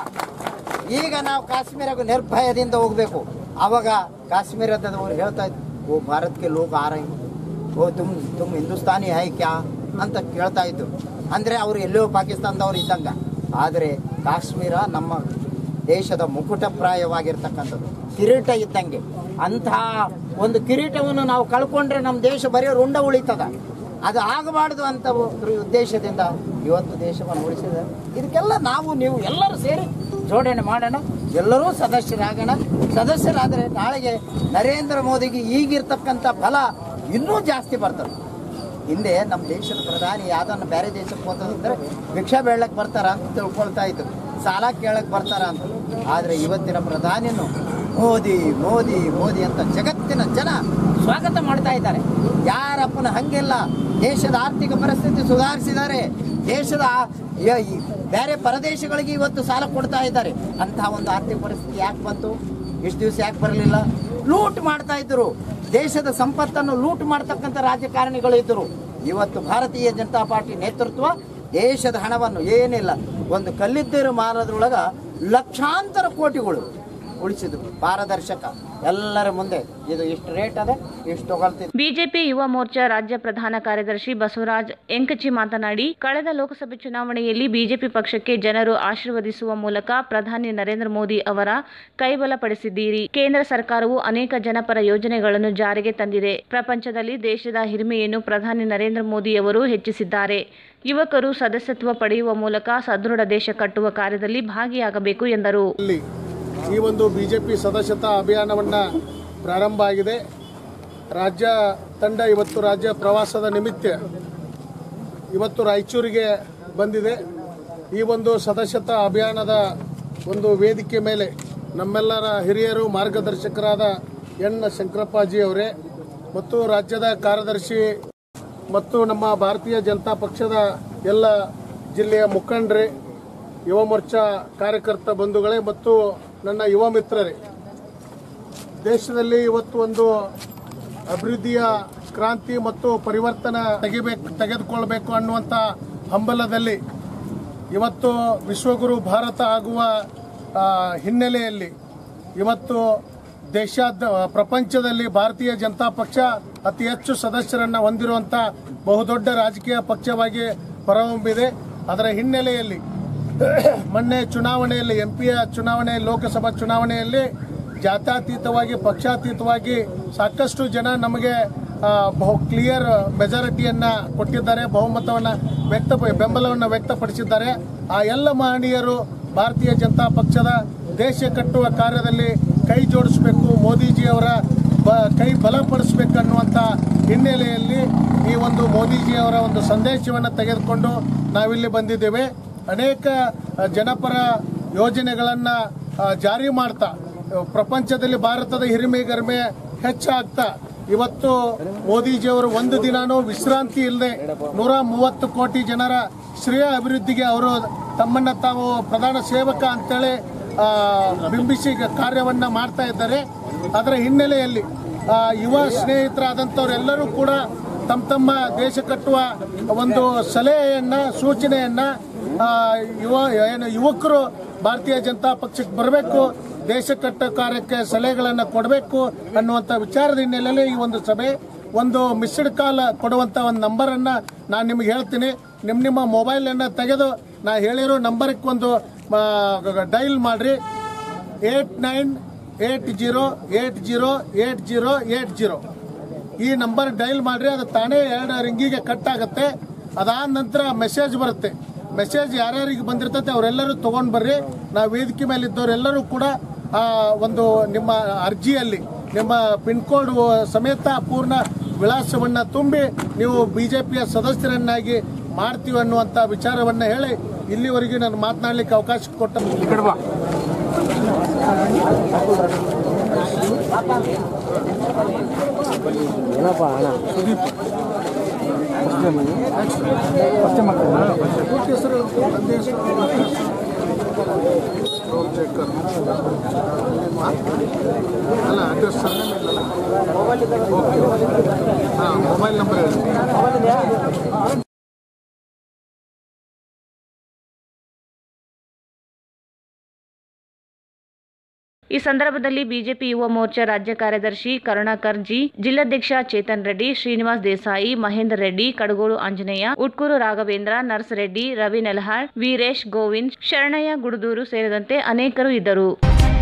ಈಗ ನಾವು ಕಾಶ್ಮೀರಕ್ಕೆ ನಿರ್ಭಯದಿಂದ ಹೋಗ್ಬೇಕು ಅವಾಗ ಕಾಶ್ಮೀರದವರು ಹೇಳ್ತಾ ಇದ್ರು ಓ ಭಾರತಕ್ಕೆ ಲೋಕ ಆ ರಹೆ ಓ ತುಮ್ ತುಮ್ ಹಿಂದೂಸ್ತಾನಿ ಹೈ ಕ್ಯಾ ಅಂತ ಕೇಳ್ತಾ ಇದ್ರು ಅಂದರೆ ಅವರು ಎಲ್ಲೋ ಪಾಕಿಸ್ತಾನದವ್ರು ಇದ್ದಂಗ ಆದರೆ ಕಾಶ್ಮೀರ ನಮ್ಮ ದೇಶದ ಮುಕುಟಪ್ರಾಯವಾಗಿರ್ತಕ್ಕಂಥದ್ದು ಕಿರೀಟ ಇದ್ದಂಗೆ ಅಂತಹ ಒಂದು ಕಿರೀಟವನ್ನು ನಾವು ಕಳ್ಕೊಂಡ್ರೆ ನಮ್ಮ ದೇಶ ಬರೀ ರುಂಡ ಉಳಿತದ ಅದು ಆಗಬಾರ್ದು ಅಂತ ಒಂದು ಉದ್ದೇಶದಿಂದ ಇವತ್ತು ದೇಶವನ್ನು ಉಳಿಸಿದೆ ಇದಕ್ಕೆಲ್ಲ ನಾವು ನೀವು ಎಲ್ಲರೂ ಸೇರಿ ಜೋಡಣೆ ಮಾಡೋಣ ಎಲ್ಲರೂ ಸದಸ್ಯರಾಗೋಣ ಸದಸ್ಯರಾದರೆ ನಾಳೆಗೆ ನರೇಂದ್ರ ಮೋದಿಗೆ ಈಗಿರ್ತಕ್ಕಂಥ ಫಲ ಇನ್ನೂ ಜಾಸ್ತಿ ಬರ್ತದೆ ಹಿಂದೆ ನಮ್ಮ ದೇಶದ ಪ್ರಧಾನಿ ಯಾವ್ದನ್ನ ಬೇರೆ ದೇಶಕ್ಕೆ ಹೋದಂದ್ರೆ ಭಿಕ್ಷಾ ಬೇಳಕ್ಕೆ ಬರ್ತಾರ ಅಂತ ತಿಳ್ಕೊಳ್ತಾ ಇದ್ರು ಸಾಲ ಕೇಳಕ್ ಬರ್ತಾರ ಅಂತ ಆದರೆ ಇವತ್ತಿನ ಪ್ರಧಾನಿಯನ್ನು ಮೋದಿ ಮೋದಿ ಮೋದಿ ಅಂತ ಜಗತ್ತಿನ ಜನ ಸ್ವಾಗತ ಮಾಡ್ತಾ ಇದ್ದಾರೆ ಯಾರಪ್ಪನ ಹಂಗಿಲ್ಲ ದೇಶದ ಆರ್ಥಿಕ ಪರಿಸ್ಥಿತಿ ಸುಧಾರಿಸಿದ್ದಾರೆ ದೇಶದ ಆ- ಯ- ಈ ಬೇರೆ ಪರದೇಶಗಳಿಗೆ ಇವತ್ತು ಸಾಲ ಕೊಡ್ತಾ ಇದ್ದಾರೆ ಅಂತಹ ಒಂದು ಆರ್ಥಿಕ ಪರಿಸ್ಥಿತಿ ಯಾಕೆ ಬಂತು ಇಷ್ಟು ದಿವಸ ಯಾಕೆ ಬರಲಿಲ್ಲ ಲೂಟ್ ಮಾಡ್ತಾ ಇದ್ರು ದೇಶದ ಸಂಪತ್ತನ್ನು ಲೂಟ್ ಮಾಡ್ತಕ್ಕಂಥ ರಾಜಕಾರಣಿಗಳು ಇದ್ದರು ಇವತ್ತು ಭಾರತೀಯ ಜನತಾ ಪಾರ್ಟಿ ನೇತೃತ್ವ ದೇಶದ ಹಣವನ್ನು ಏನಿಲ್ಲ ಒಂದು ಕಲ್ಲಿದ್ದಲು ಮಾರೋದ್ರೊಳಗ ಲಕ್ಷಾಂತರ ಕೋಟಿಗಳು ಉಳಿಸಿದ್ರು ಪಾರದರ್ಶಕ ಎಲ್ಲರ ಮುಂದೆ ಇದು ಇಷ್ಟು ರೇಟ್ ಅದ ಇಷ್ಟು ತಗೊಳ್ತಿದ್ರು ಬಿಜೆಪಿ ಯುವ ಮೋರ್ಚಾ ರಾಜ್ಯ ಪ್ರಧಾನ ಕಾರ್ಯದರ್ಶಿ ಬಸವರಾಜ್ ಎಂಕಚಿ ಮಾತನಾಡಿ ಕಳೆದ ಲೋಕಸಭೆ ಚುನಾವಣೆಯಲ್ಲಿ ಬಿಜೆಪಿ ಪಕ್ಷಕ್ಕೆ ಜನರು ಆಶೀರ್ವದಿಸುವ ಮೂಲಕ ಪ್ರಧಾನಿ ನರೇಂದ್ರ ಮೋದಿ ಅವರ ಕೈಬಲಪಡಿಸಿದ್ದೀರಿ ಕೇಂದ್ರ ಸರ್ಕಾರವು ಅನೇಕ ಜನಪರ ಯೋಜನೆಗಳನ್ನು ಜಾರಿಗೆ ತಂದಿದೆ ಪ್ರಪಂಚದಲ್ಲಿ ದೇಶದ ಹಿರಿಮೆಯನ್ನು ಪ್ರಧಾನಿ ನರೇಂದ್ರ ಮೋದಿಯವರು ಹೆಚ್ಚಿಸಿದ್ದಾರೆ ಯುವಕರು ಸದಸ್ಯತ್ವ ಪಡೆಯುವ ಮೂಲಕ ಸದೃಢ ದೇಶ ಕಟ್ಟುವ ಕಾರ್ಯದಲ್ಲಿ ಭಾಗಿಯಾಗಬೇಕು ಎಂದರು ಈ ಒಂದು ಬಿಜೆಪಿ ಸದಸ್ಯತಾ ಅಭಿಯಾನವನ್ನ ಪ್ರಾರಂಭ ಆಗಿದೆ ರಾಜ್ಯ ತಂಡ ಇವತ್ತು ರಾಜ್ಯ ಪ್ರವಾಸದ ನಿಮಿತ್ತ ಇವತ್ತು ರಾಯಚೂರಿಗೆ ಬಂದಿದೆ ಈ ಒಂದು ಸದಸ್ಯತಾ ಅಭಿಯಾನದ ಒಂದು ವೇದಿಕೆ ಮೇಲೆ ನಮ್ಮೆಲ್ಲರ ಹಿರಿಯರು ಮಾರ್ಗದರ್ಶಕರಾದ ಎನ್ ಶಂಕರಪ್ಪಾಜಿ ಅವರೇ ಮತ್ತು ರಾಜ್ಯದ ಕಾರ್ಯದರ್ಶಿ ಮತ್ತು ನಮ್ಮ ಭಾರತೀಯ ಜನತಾ ಪಕ್ಷದ ಎಲ್ಲ ಜಿಲ್ಲೆಯ ಮುಖಂಡರೇ ಯುವ ಮೋರ್ಚಾ ಕಾರ್ಯಕರ್ತ ಬಂಧುಗಳೇ ಮತ್ತು ನನ್ನ ಯುವ ಮಿತ್ರರೇ ದೇಶದಲ್ಲಿ ಇವತ್ತು ಒಂದು ಅಭಿವೃದ್ಧಿಯ ಕ್ರಾಂತಿ ಮತ್ತು ಪರಿವರ್ತನೆ ತೆಗಿಬೇಕು ತೆಗೆದುಕೊಳ್ಬೇಕು ಅನ್ನುವಂಥ ಹಂಬಲದಲ್ಲಿ ಇವತ್ತು ವಿಶ್ವಗುರು ಭಾರತ ಆಗುವ ಆ, ಹಿನ್ನೆಲೆಯಲ್ಲಿ ಇವತ್ತು ದೇಶಾದ ಪ್ರಪಂಚದಲ್ಲಿ ಭಾರತೀಯ ಜನತಾ ಪಕ್ಷ ಅತಿ ಹೆಚ್ಚು ಸದಸ್ಯರನ್ನ ಹೊಂದಿರುವಂಥ ಬಹುದೊಡ್ಡ ರಾಜಕೀಯ ಪಕ್ಷವಾಗಿ ಹೊರಹೊಮ್ಮಿದೆ ಅದರ ಹಿನ್ನೆಲೆಯಲ್ಲಿ ಮೊನ್ನೆ ಚುನಾವಣೆಯಲ್ಲಿ ಎಂಪಿಯ ಚುನಾವಣೆ ಲೋಕಸಭಾ ಚುನಾವಣೆಯಲ್ಲಿ ಜಾತ್ಯತೀತವಾಗಿ ಪಕ್ಷಾತೀತವಾಗಿ ಸಾಕಷ್ಟು ಜನ ನಮಗೆ ಆ, ಬಹು ಕ್ಲಿಯರ್ ಮೆಜಾರಿಟಿಯನ್ನ ಕೊಟ್ಟಿದ್ದಾರೆ ಬಹುಮತವನ್ನ ವ್ಯಕ್ತ ಬೆಂಬಲವನ್ನು ವ್ಯಕ್ತಪಡಿಸಿದ್ದಾರೆ ಆ ಎಲ್ಲ ಮಹನೀಯರು ಭಾರತೀಯ ಜನತಾ ಪಕ್ಷದ ದೇಶ ಕಟ್ಟುವ ಕಾರ್ಯದಲ್ಲಿ ಕೈ ಜೋಡಿಸಬೇಕು ಮೋದಿಜಿಯವರ ಬ ಕೈ ಬಲಪಡಿಸಬೇಕನ್ನುವಂಥ ಹಿನ್ನೆಲೆಯಲ್ಲಿ ಈ ಒಂದು ಮೋದಿಜಿಯವರ ಒಂದು ಸಂದೇಶವನ್ನು ತೆಗೆದುಕೊಂಡು ನಾವಿಲ್ಲಿ ಬಂದಿದ್ದೇವೆ ಅನೇಕ ಆ, ಜನಪರ ಯೋಜನೆಗಳನ್ನು ಜಾರಿ ಮಾಡ್ತಾ ಆ, ಪ್ರಪಂಚದಲ್ಲಿ ಭಾರತದ ಹಿರಿಮೆ ಗರಿಮೆ ಹೆಚ್ಚಾಗ್ತಾ ಇವತ್ತು ಮೋದಿಜಿಯವರು ಒಂದು ದಿನಾನೂ ವಿಶ್ರಾಂತಿ ಇಲ್ಲದೆ ನೂರ ಮೂವತ್ತು ಕೋಟಿ ಜನರ ಶ್ರೇಯ ಅಭಿವೃದ್ಧಿಗೆ ಅವರು ತಮ್ಮನ್ನ ತಾವು ಪ್ರಧಾನ ಸೇವಕ ಅಂತೇಳಿ ಆ, ಬಿಂಬಿಸಿ ಕಾರ್ಯವನ್ನ ಮಾಡ್ತಾ ಇದ್ದಾರೆ ಅದರ ಹಿನ್ನೆಲೆಯಲ್ಲಿ ಆ, ಯುವ ಸ್ನೇಹಿತರಾದಂಥವರೆಲ್ಲರೂ ಕೂಡ ತಮ್ಮ ತಮ್ಮ ದೇಶ ಕಟ್ಟುವ ಒಂದು ಸಲಹೆಯನ್ನ ಸೂಚನೆಯನ್ನ ಆ, ಯುವ ಏನು ಯುವಕರು ಭಾರತೀಯ ಜನತಾ ಪಕ್ಷಕ್ಕೆ ಬರಬೇಕು ದೇಶ ಕಟ್ಟ ಕಾರ್ಯಕ್ಕೆ ಸಲಹೆಗಳನ್ನು ಕೊಡಬೇಕು ಅನ್ನುವಂಥ ವಿಚಾರದ ಹಿನ್ನೆಲೆಯಲ್ಲಿ ಈ ಒಂದು ಸಭೆ ಒಂದು ಮಿಸ್ಡ್ ಕಾಲ್ ಕೊಡುವಂಥ ಒಂದು ನಂಬರನ್ನು ನಾನು ನಿಮಗೆ ಹೇಳ್ತೀನಿ ನಿಮ್ಮ ನಿಮ್ಮ ಮೊಬೈಲನ್ನು ತೆಗೆದು ನಾ ಹೇಳಿರೋ ನಂಬರ್ಗೆ ಒಂದು ಡೈಲ್ ಮಾಡಿರಿ eight nine eight zero eight zero eight zero eight zero ಈ ನಂಬರ್ ಡೈಲ್ ಮಾಡಿರಿ ಅದು ತಾನೇ ಎರಡು ರಿಂಗಿಗೆ ಕಟ್ ಆಗುತ್ತೆ ಅದಾದ ನಂತರ ಮೆಸೇಜ್ ಬರುತ್ತೆ ಮೆಸೇಜ್ ಯಾರ್ಯಾರಿಗೆ ಬಂದಿರ್ತೈತೆ ಅವರೆಲ್ಲರೂ ತೊಗೊಂಡು ಬರ್ರಿ ನಾವು ವೇದಿಕೆ ಮೇಲೆ ಇದ್ದವರೆಲ್ಲರೂ ಕೂಡ ಆ ಒಂದು ನಿಮ್ಮ ಅರ್ಜಿಯಲ್ಲಿ ನಿಮ್ಮ ಪಿನ್ ಕೋಡ್ ಸಮೇತ ಪೂರ್ಣ ವಿಳಾಸವನ್ನು ತುಂಬಿ ನೀವು ಬಿ ಜೆ ಪಿಯ ಸದಸ್ಯರನ್ನಾಗಿ ಮಾಡ್ತೀವಿ ಅನ್ನುವಂಥ ವಿಚಾರವನ್ನು ಹೇಳಿ ಇಲ್ಲಿವರೆಗೆ ನಾನು ಮಾತನಾಡಲಿಕ್ಕೆ ಅವಕಾಶ ಕೊಟ್ಟ ಏನಪ್ಪ ಅಣ್ಣ ಪೂರ್ತಿ ಹೆಸರು ಹೇಳ್ಬೇಕು, ತಂದೆ ಹೆಸರು ಸೋಮಶೇಖರ್. ಅಲ್ಲ ಅಡ್ರೆಸ್ ಸರ್ನೇಮ್ ಇಲ್ಲಲ್ಲ ಹಾಂ ಮೊಬೈಲ್ ನಂಬರ್ ಹೇಳಿ ಈ ಸಂದರ್ಭದಲ್ಲಿ ಬಿಜೆಪಿ ಯುವ ಮೋರ್ಚಾ ರಾಜ್ಯ ಕಾರ್ಯದರ್ಶಿ ಕರುಣಾಕರ್ ಜಿ ಜಿಲ್ಲಾಧ್ಯಕ್ಷ ಚೇತನ್ ರೆಡ್ಡಿ ಶ್ರೀನಿವಾಸ್ ದೇಸಾಯಿ ಮಹೇಂದರ್ ರೆಡ್ಡಿ ಕಡಗೋಳು ಆಂಜನೇಯ ಉಟ್ಕೂರು ರಾಘವೇಂದ್ರ ನರ್ಸ್ ರೆಡ್ಡಿ ರವಿ ನೆಲಹಾಳ್ ವೀರೇಶ್ ಗೋವಿಂದ್ ಶರಣಯ್ಯ ಗುಡದೂರು ಸೇರಿದಂತೆ ಅನೇಕರು ಇದ್ದರು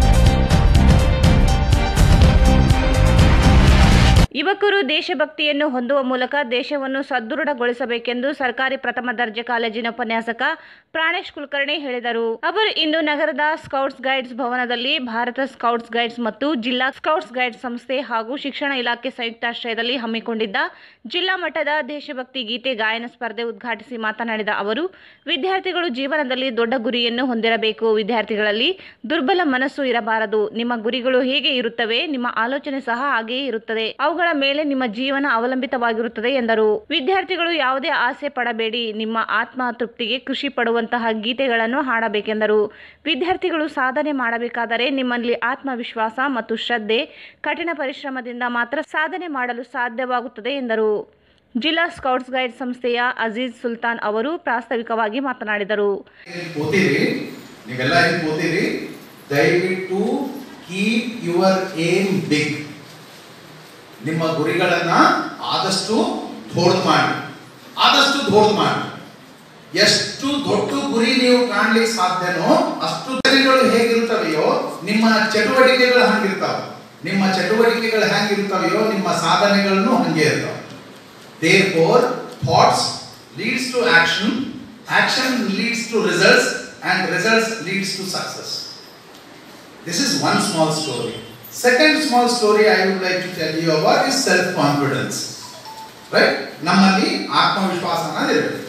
ಯುವಕರು ದೇಶಭಕ್ತಿಯನ್ನು ಹೊಂದುವ ಮೂಲಕ ದೇಶವನ್ನು ಸದೃಢಗೊಳಿಸಬೇಕೆಂದು ಸರ್ಕಾರಿ ಪ್ರಥಮ ದರ್ಜೆ ಕಾಲೇಜಿನ ಉಪನ್ಯಾಸಕ ಪ್ರಾಣೇಶ್ ಕುಲಕರ್ಣಿ ಹೇಳಿದರು ಅವರು ಇಂದು ನಗರದ ಸ್ಕೌಟ್ಸ್ ಗೈಡ್ಸ್ ಭವನದಲ್ಲಿ ಭಾರತ ಸ್ಕೌಟ್ಸ್ ಗೈಡ್ಸ್ ಮತ್ತು ಜಿಲ್ಲಾ ಸ್ಕೌಟ್ಸ್ ಗೈಡ್ಸ್ ಸಂಸ್ಥೆ ಹಾಗೂ ಶಿಕ್ಷಣ ಇಲಾಖೆ ಸಂಯುಕ್ತಾಶ್ರಯದಲ್ಲಿ ಹಮ್ಮಿಕೊಂಡಿದ್ದ ಜಿಲ್ಲಾ ಮಟ್ಟದ ದೇಶಭಕ್ತಿ ಗೀತೆ ಗಾಯನ ಸ್ಪರ್ಧೆ ಉದ್ಘಾಟಿಸಿ ಮಾತನಾಡಿದ ಅವರು ವಿದ್ಯಾರ್ಥಿಗಳು ಜೀವನದಲ್ಲಿ ದೊಡ್ಡ ಗುರಿಯನ್ನು ಹೊಂದಿರಬೇಕು ವಿದ್ಯಾರ್ಥಿಗಳಲ್ಲಿ ದುರ್ಬಲ ಮನಸ್ಸು ಇರಬಾರದು ನಿಮ್ಮ ಗುರಿಗಳು ಹೇಗೆ ಇರುತ್ತವೆ ನಿಮ್ಮ ಆಲೋಚನೆ ಸಹ ಹಾಗೆಯೇ ಇರುತ್ತದೆ ಅವುಗಳ ಮೇಲೆ ನಿಮ್ಮ ಜೀವನ ಅವಲಂಬಿತವಾಗಿರುತ್ತದೆ ಎಂದರು ವಿದ್ಯಾರ್ಥಿಗಳು ಯಾವುದೇ ಆಸೆ ಪಡಬೇಡಿ ನಿಮ್ಮ ಆತ್ಮ ತೃಪ್ತಿಗೆ ಖುಷಿ ಪಡುವಂತಹ ಗೀತೆಗಳನ್ನು ಹಾಡಬೇಕೆಂದರು ವಿದ್ಯಾರ್ಥಿಗಳು ಸಾಧನೆ ಮಾಡಬೇಕಾದರೆ ನಿಮ್ಮಲ್ಲಿ ಆತ್ಮವಿಶ್ವಾಸ ಮತ್ತು ಶ್ರದ್ಧೆ ಕಠಿಣ ಪರಿಶ್ರಮದಿಂದ ಮಾತ್ರ ಸಾಧನೆ ಮಾಡಲು ಸಾಧ್ಯವಾಗುತ್ತದೆ ಎಂದರು ಜಿಲ್ಲಾ ಸ್ಕೌಟ್ಸ್ ಗೈಡ್ ಸಂಸ್ಥೆಯ ಅಜೀಜ್ ಸುಲ್ತಾನ್ ಅವರು ಪ್ರಾಸ್ತಾವಿಕವಾಗಿ ಮಾತನಾಡಿದರು ಕೂತೀರಿ ನೀವೆಲ್ಲ ಇಲ್ಲಿ ಕೂತೀರಿ ದಯವಿಟ್ಟು ಕೀಪ್ ಯುವರ್ ಏಮ್ ಬಿಗ್ ನಿಮ್ಮ ಗುರಿಗಳನ್ನ ಆದಷ್ಟು ದೊಡ್ಡ ಮಾಡಿ ಆದಷ್ಟು ದೊಡ್ಡ ಮಾಡಿ ಎಷ್ಟು ದೊಡ್ಡ ಗುರಿ ನೀವು ಕಾಣ್ಲಿಕ್ಕೆ ಸಾಧ್ಯನೋ ಅಷ್ಟು ಗುರಿಗಳು ಹೇಗಿರ್ತವೆಯೋ ನಿಮ್ಮ ಚಟುವಟಿಕೆಗಳು ಹಂಗಿರ್ತಾವೆ ನಿಮ್ಮ ಚಟುವಟಿಕೆಗಳು ಹೆಂಗಿರ್ತವೆಯೋ ನಿಮ್ಮ ಸಾಧನೆಗಳನ್ನು ಹಂಗೆ ಇರ್ತಾವೆ Therefore, thoughts leads to action, action leads to results, and results leads to success. This is one small story. Second small story I would like to tell you about is self-confidence. Right? ನಮ್ಮಲ್ಲಿ ಆತ್ಮವಿಶ್ವಾಸ ಅನ್ನೋದಿರಬೇಕು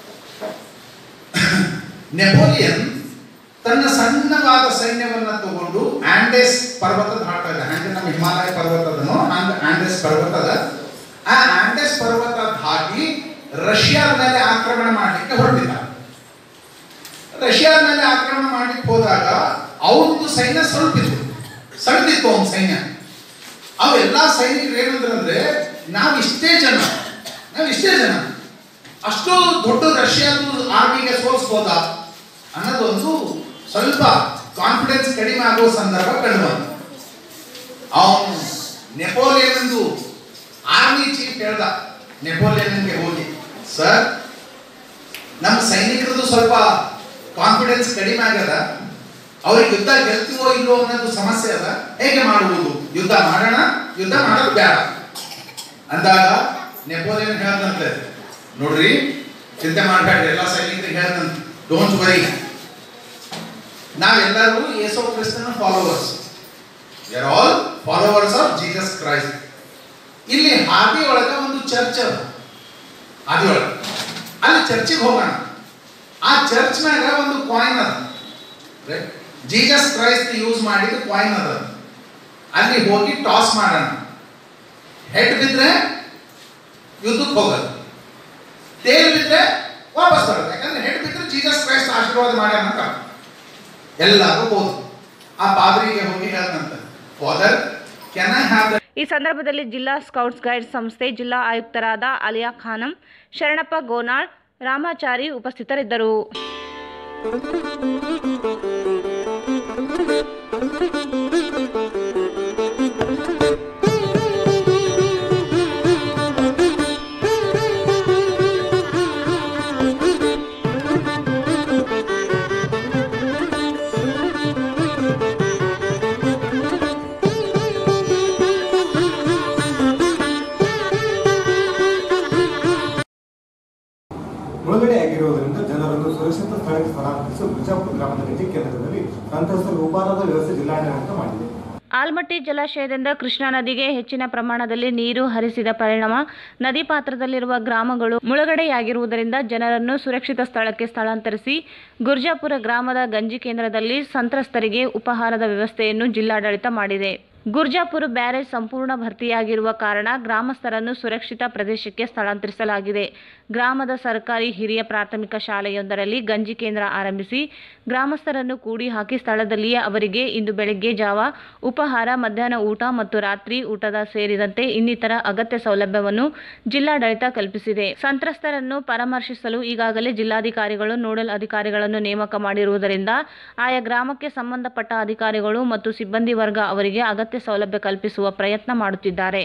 Napoleon ತನ್ನ ಸಣ್ಣವಾದ ಸೈನ್ಯವನ್ನ ತಗೊಂಡು ಆಂಡೆಸ್ ಪರ್ವತ ದಾಟ್ತಾ ಇದ್ದ ಹಂಗೆ ನಮ್ಮ ಹಿಮಾಲಯ ಪರ್ವತದನು ಹಂಗ ಆಂಡೆಸ್ ಪರ್ವತದ ಆ ಆಂಡೆಸ್ ಪರ್ವತ ದಾಟಿ ರಷ್ಯಾದ ಮೇಲೆ ಆಕ್ರಮಣ ಮಾಡಲಿಕ್ಕೆ ಹೊರಟಿದ್ದ ರಷ್ಯಾದ ಮೇಲೆ ಆಕ್ರಮಣ ಮಾಡ್ಲಿಕ್ಕೆ ಹೋದಾಗ ಅವ್ರದ್ದು ಸೈನ್ಯ ಸ್ವಲ್ಪ ಇತ್ತು ಸಣ್ಣದಿತ್ತು ಅವನ ಸೈನ್ಯ ಅವೆಲ್ಲ ಸೈನಿಕರು ಏನಂದ್ರಂದ್ರೆ ನಾವ್ ಇಷ್ಟೇ ಜನ ನಾವ್ ಇಷ್ಟೇ ಜನ ಅಷ್ಟು ದೊಡ್ಡ ರಷ್ಯಾದ ಆರ್ಮಿಗೆ ಸೋಲ್ಸ್ಬೋದ ಅನ್ನೋದೊಂದು ಸ್ವಲ್ಪ ಕಾನ್ಫಿಡೆನ್ಸ್ ಕಡಿಮೆ ಆಗೋ ಸಂದರ್ಭ ಕಂಡು ಬಂತು ಅವನು ನೆಪೋಲಿಯನ್ದು ಆರ್ಮಿ ಚೀಫ್ ಹೇಳ್ದ ನೆಪೋಲಿಯನ್ಗೆ ಹೋಗಿ ಸರ್ ನಮ್ಮ ಸೈನಿಕರದು ಸ್ವಲ್ಪ ಕಾನ್ಫಿಡೆನ್ಸ್ ಕಡಿಮೆ ಆಗ್ಯದ ಅವ್ರಿಗೆ ಯುದ್ಧ ಗೆಲ್ತೀವೋ ಇಲ್ಲೋ ಅನ್ನೋದು ಸಮಸ್ಯೆ ಅದ ಹೇಗೆ ಮಾಡುವುದು ಯುದ್ಧ ಮಾಡೋಣ ಯುದ್ಧ ಮಾಡೋದು ಬೇಡ ಅಂದಾಗ ನೆಪೋಲಿಯನ್ ಹೇಳ್ದಂತೆ ನೋಡ್ರಿ ಚಿಂತೆ ಮಾಡಬೇಡ್ರಿ ಎಲ್ಲ ಸೈನಿಕರಿಗೆ ಹೇಳ್ದಂತೆ ಡೋಂಟ್ ವರಿ ನಾವೆಲ್ಲರೂ ಯೇಸು ಕ್ರಿಸ್ತನ followers are all followers of Jesus Christ ಇಲ್ಲಿ ಹಾದಿ ಒಳಗ ಒಂದು ಚರ್ಚ್ ಅದ ಹಾದಿ ಒಳಗ ಅಲ್ಲಿ ಚರ್ಚಿಗೆ ಹೋಗೋಣ ಆ ಚರ್ಚ್ನಾಗ ಒಂದು ಕಾಯಿನ್ ಅದ ಜೀಸಸ್ ಕ್ರೈಸ್ಟ್ ಯೂಸ್ ಮಾಡಿದ ಕಾಯಿನ್ ಅದ ಅಲ್ಲಿ ಹೋಗಿ ಟಾಸ್ ಮಾಡೋಣ ಹೆಡ್ ಬಿದ್ರೆ ಯುದ್ಧಕ್ಕೆ ಹೋಗೋದು ತೇಲ್ ಬಿದ್ರೆ ವಾಪಸ್ ಬರೋದು ಯಾಕಂದ್ರೆ ಹೆಡ್ ಬಿದ್ರೆ ಜೀಸಸ್ ಕ್ರೈಸ್ಟ್ ಆಶೀರ್ವಾದ ಮಾಡ್ಯಾನ ಅಂತ ಎಲ್ಲರೂ ಹೋದ್ರು ಆ ಪಾದ್ರಿಗೆ ಹೋಗಿ ಹೇಳ್ದಂತ father can I have the ಈ ಸಂದರ್ಭದಲ್ಲಿ ಜಿಲ್ಲಾ ಸ್ಕೌಟ್ಸ್ ಗೈಡ್ ಸಂಸ್ಥೆ ಜಿಲ್ಲಾ ಆಯುಕ್ತರಾದ ಅಲಿಯಾ ಖಾನಂ ಶರಣಪ್ಪ ಗೋನಾಳ್ ರಾಮಾಚಾರಿ ಉಪಸ್ಥಿತರಿದ್ದರು ಮುಳುಗಡೆಯಾಗಿರುವುದರಿಂದ ಜನರನ್ನು ಸುರಕ್ಷಿತ ಸ್ಥಳಕ್ಕೆ ಸ್ಥಳಾಂತರಿಸಿ ಬಿಜಾಪುರ ಗ್ರಾಮದ ಗಂಜಿ ಕೇಂದ್ರದಲ್ಲಿ ಸಂತ್ರಸ್ತರು ಉಪಹಾರದ ವ್ಯವಸ್ಥೆ ಜಿಲ್ಲಾಡಳಿತ ಮಾಡಿದೆ ಆಲ್ಮಟ್ಟಿ ಜಲಾಶಯದಿಂದ ಕೃಷ್ಣಾ ನದಿಗೆ ಹೆಚ್ಚಿನ ಪ್ರಮಾಣದಲ್ಲಿ ನೀರು ಹರಿಸಿದ ಪರಿಣಾಮ ನದಿ ಪಾತ್ರದಲ್ಲಿರುವ ಗ್ರಾಮಗಳು ಮುಳುಗಡೆಯಾಗಿರುವುದರಿಂದ ಜನರನ್ನು ಸುರಕ್ಷಿತ ಸ್ಥಳಕ್ಕೆ ಸ್ಥಳಾಂತರಿಸಿ ಗುರ್ಜಾಪುರ ಗ್ರಾಮದ ಗಂಜಿ ಕೇಂದ್ರದಲ್ಲಿ ಸಂತ್ರಸ್ತರಿಗೆ ಉಪಹಾರದ ವ್ಯವಸ್ಥೆಯನ್ನು ಜಿಲ್ಲಾಡಳಿತ ಮಾಡಿದೆ ಗುರ್ಜಾಪುರ ಬ್ಯಾರೇಜ್ ಸಂಪೂರ್ಣ ಭರ್ತಿಯಾಗಿರುವ ಕಾರಣ ಗ್ರಾಮಸ್ಥರನ್ನು ಸುರಕ್ಷಿತ ಪ್ರದೇಶಕ್ಕೆ ಸ್ಥಳಾಂತರಿಸಲಾಗಿದೆ ಗ್ರಾಮದ ಸರ್ಕಾರಿ ಹಿರಿಯ ಪ್ರಾಥಮಿಕ ಶಾಲೆಯೊಂದರಲ್ಲಿ ಗಂಜಿ ಕೇಂದ್ರ ಆರಂಭಿಸಿ ಗ್ರಾಮಸ್ಥರನ್ನು ಕೂಡಿ ಹಾಕಿ ಸ್ಥಳದಲ್ಲಿಯೇ ಅವರಿಗೆ ಇಂದು ಬೆಳಗ್ಗೆ ಜಾವ ಉಪಹಾರ ಮಧ್ಯಾಹ್ನ ಊಟ ಮತ್ತು ರಾತ್ರಿ ಊಟದ ಸೇರಿದಂತೆ ಇನ್ನಿತರ ಅಗತ್ಯ ಸೌಲಭ್ಯವನ್ನು ಜಿಲ್ಲಾಡಳಿತ ಕಲ್ಪಿಸಿದೆ ಸಂತ್ರಸ್ತರನ್ನು ಪರಾಮರ್ಶಿಸಲು ಈಗಾಗಲೇ ಜಿಲ್ಲಾಧಿಕಾರಿಗಳು ನೋಡಲ್ ಅಧಿಕಾರಿಗಳನ್ನು ನೇಮಕ ಮಾಡಿರುವುದರಿಂದ ಆಯಾ ಗ್ರಾಮಕ್ಕೆ ಸಂಬಂಧಪಟ್ಟ ಅಧಿಕಾರಿಗಳು ಮತ್ತು ಸಿಬ್ಬಂದಿ ವರ್ಗ ಅವರಿಗೆ ಅಗತ್ಯ ಸೌಲಭ್ಯ ಕಲ್ಪಿಸುವ ಪ್ರಯತ್ನ ಮಾಡುತ್ತಿದ್ದಾರೆ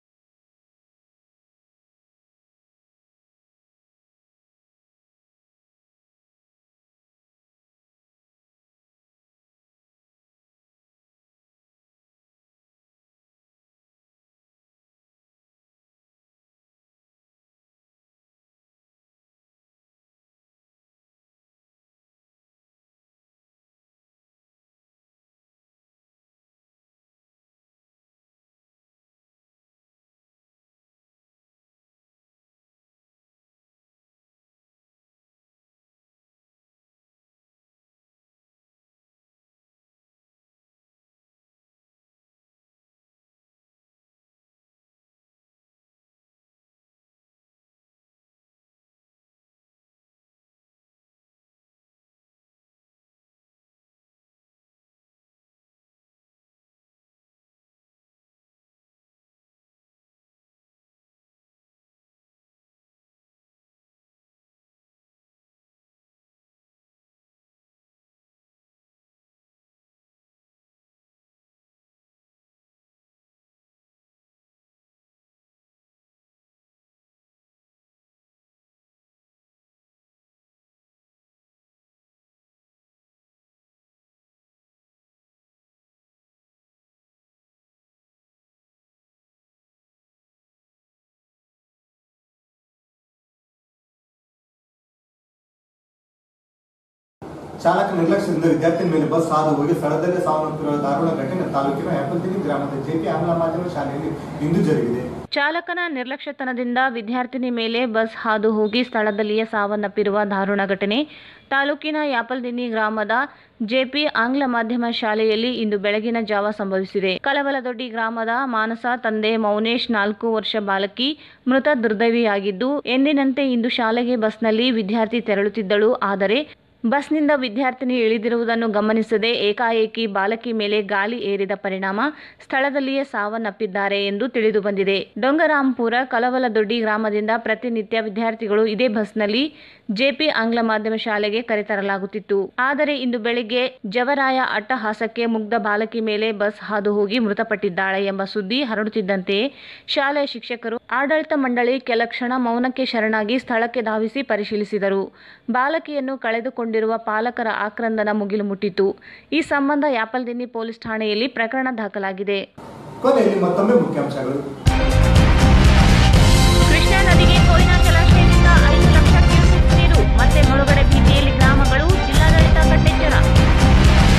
ಚಾಲಕ ನಿರ್ಲಕ್ಷ್ಯದಿಂದ ವಿದ್ಯಾರ್ಥಿ ಮೇಲೆ ಬಸ್ ಹಾದು ಹೋಗಿ ಸ್ಥಳದಲ್ಲೇ ಸಾವನ್ನಪ್ಪಿರುವ ದಾರುಣ ಘಟನೆ ತಾಲೂಕಿನ ಯಾಪಲ್ತಿನಿ ಗ್ರಾಮದ ಜೆಪಿ ಆಂಗ್ಲ ಮಾಧ್ಯಮ ಶಾಲೆಯಲ್ಲಿ ಇಂದು ಜರುಗಿದೆ ಚಾಲಕನ ನಿರ್ಲಕ್ಷ್ಯತನದಿಂದ ವಿದ್ಯಾರ್ಥಿನಿ ಮೇಲೆ ಬಸ್ ಹಾದು ಹೋಗಿ ಸ್ಥಳದಲ್ಲಿಯೇ ಸಾವನ್ನಪ್ಪಿರುವ ದಾರುಣ ಘಟನೆ ತಾಲೂಕಿನ ಯಾಪಲ್ದಿನ್ನಿ ಗ್ರಾಮದ ಜೆಪಿ ಆಂಗ್ಲ ಮಾಧ್ಯಮ ಶಾಲೆಯಲ್ಲಿ ಇಂದು ಬೆಳಗಿನ ಜಾವ ಸಂಭವಿಸಿದೆ ಕಲಬಲದೊಡ್ಡಿ ಗ್ರಾಮದ ಮಾನಸ ತಂದೆ ಮೌನೇಶ್ ನಾಲ್ಕು ವರ್ಷ ಬಾಲಕಿ ಮೃತ ದುರ್ದೈವಿಯಾಗಿದ್ದು ಎಂದಿನಂತೆ ಇಂದು ಶಾಲೆಗೆ ಬಸ್ನಲ್ಲಿ ವಿದ್ಯಾರ್ಥಿ ತೆರಳುತ್ತಿದ್ದಳು ಆದರೆ ಬಸ್ನಿಂದ ವಿದ್ಯಾರ್ಥಿನಿ ಇಳಿದಿರುವುದನ್ನು ಗಮನಿಸದೆ ಏಕಾಏಕಿ ಬಾಲಕಿ ಮೇಲೆ ಗಾಳಿ ಏರಿದ ಪರಿಣಾಮ ಸ್ಥಳದಲ್ಲಿಯೇ ಸಾವನ್ನಪ್ಪಿದ್ದಾರೆ ಎಂದು ತಿಳಿದು ಬಂದಿದೆ ಡೊಂಗರಾಂಪುರ ಕಲವಲದೊಡ್ಡಿ ಗ್ರಾಮದಿಂದ ಪ್ರತಿನಿತ್ಯ ವಿದ್ಯಾರ್ಥಿಗಳು ಇದೇ ಬಸ್ನಲ್ಲಿ ಜೆಪಿ ಆಂಗ್ಲ ಮಾಧ್ಯಮ ಶಾಲೆಗೆ ಕರೆತರಲಾಗುತ್ತಿತ್ತು ಆದರೆ ಇಂದು ಬೆಳಿಗ್ಗೆ ಜವರಾಯ ಅಟ್ಟಹಾಸಕ್ಕೆ ಮುಗ್ಧ ಬಾಲಕಿ ಮೇಲೆ ಬಸ್ ಹಾದು ಹೋಗಿ ಮೃತಪಟ್ಟಿದ್ದಾಳೆ ಎಂಬ ಸುದ್ದಿ ಹರಡುತ್ತಿದ್ದಂತೆಯೇ ಶಾಲೆಯ ಶಿಕ್ಷಕರು ಆಡಳಿತ ಮಂಡಳಿ ಕೆಲ ಕ್ಷಣ ಮೌನಕ್ಕೆ ಶರಣಾಗಿ ಸ್ಥಳಕ್ಕೆ ಧಾವಿಸಿ ಪರಿಶೀಲಿಸಿದರು ಬಾಲಕಿಯನ್ನು ಕಳೆದುಕೊಂಡಿರುವ ಪಾಲಕರ ಆಕ್ರಂದನ ಮುಗಿಲು ಮುಟ್ಟಿತು ಈ ಸಂಬಂಧ ಯಾಪಲ್ದಿನ್ನಿ ಪೊಲೀಸ್ ಠಾಣೆಯಲ್ಲಿ ಪ್ರಕರಣ ದಾಖಲಾಗಿದೆ ಕೊನೆಯಲ್ಲಿ ಮತ್ತೊಮ್ಮೆ ಮುಖ್ಯಾಂಶಗಳು ಕೃಷ್ಣಾ ನದಿಗೆ ಕೊಯ್ನಾ ಜಲಾಶಯದಿಂದ ಐದು ಲಕ್ಷ ಕ್ಯೂಸೆಕ್ ನೀರು ಮತ್ತೆ ಮುಳುಗಡೆ ಭೀತಿಯಲ್ಲಿ ಗ್ರಾಮಗಳು ಜಿಲ್ಲಾಡಳಿತ ಕಟ್ಟೆಚ್ಚರ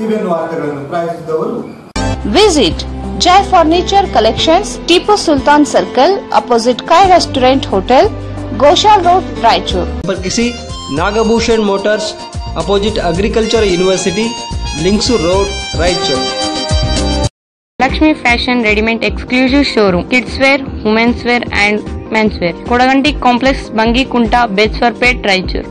ಸಿಬಿಎನ್ ವಾರ್ತೆಗಳನ್ನು ಪ್ರಾಯಿಸಿದವರು Visit Jai Furniture Collections, Tipu Sultan Circle, opposite Kai Restaurant Hotel, Goshal Road, Raichur. संपर्किसी Nagabhushan motors opposite agriculture university लिंक्सू road Raichur Lakshmi fashion readymade exclusive showroom kids wear women's wear and men's wear Kodaganti complex Bangikunta Beswarpet Raichur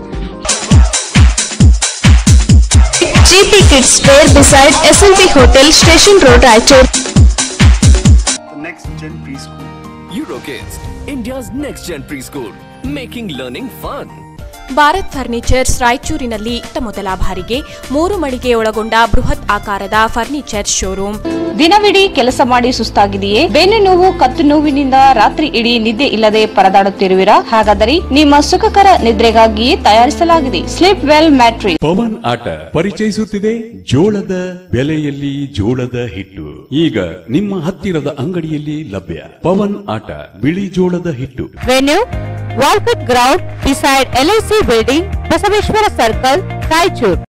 GP Kids Fair beside SLP Hotel, Station Road, Raichur. The next gen preschool. Eurokids, India's next gen preschool, making learning fun. Bharat furnitures ರಾಯಚೂರಿನಲ್ಲಿ ಇತ್ತ ಮೊದಲ ಬಾರಿಗೆ ಮೂರು ಮಳಿಗೆ ಒಳಗೊಂಡ ಬೃಹತ್ ಆಕಾರದ furniture showroom ದಿನವಿಡೀ ಕೆಲಸ ಮಾಡಿ ಸುಸ್ತಾಗಿದೆಯೇ ಬೆನ್ನು ನೋವು ಕತ್ತು ನೋವಿನಿಂದ ರಾತ್ರಿ ಇಡೀ ನಿದ್ದೆ ಇಲ್ಲದೆ ಪರದಾಡುತ್ತಿರುವಿರಾ ಹಾಗಾದರೆ ನಿಮ್ಮ ಸುಖಕರ ನಿದ್ರೆಗಾಗಿಯೇ ತಯಾರಿಸಲಾಗಿದೆ sleep well mattress Pavan Atta ಪರಿಚಯಿಸುತ್ತಿದೆ ಜೋಳದ ಬೆಲೆಯಲ್ಲಿ ಜೋಳದ ಹಿಟ್ಟು ಈಗ ನಿಮ್ಮ ಹತ್ತಿರದ ಅಂಗಡಿಯಲ್ಲಿ ಲಭ್ಯ ಪವನ್ ಆಟ ಬಿಳಿ ಜೋಳದ ಹಿಟ್ಟು Venue Walcott Ground beside LIC Building, Basaveshwara Circle, Raichur.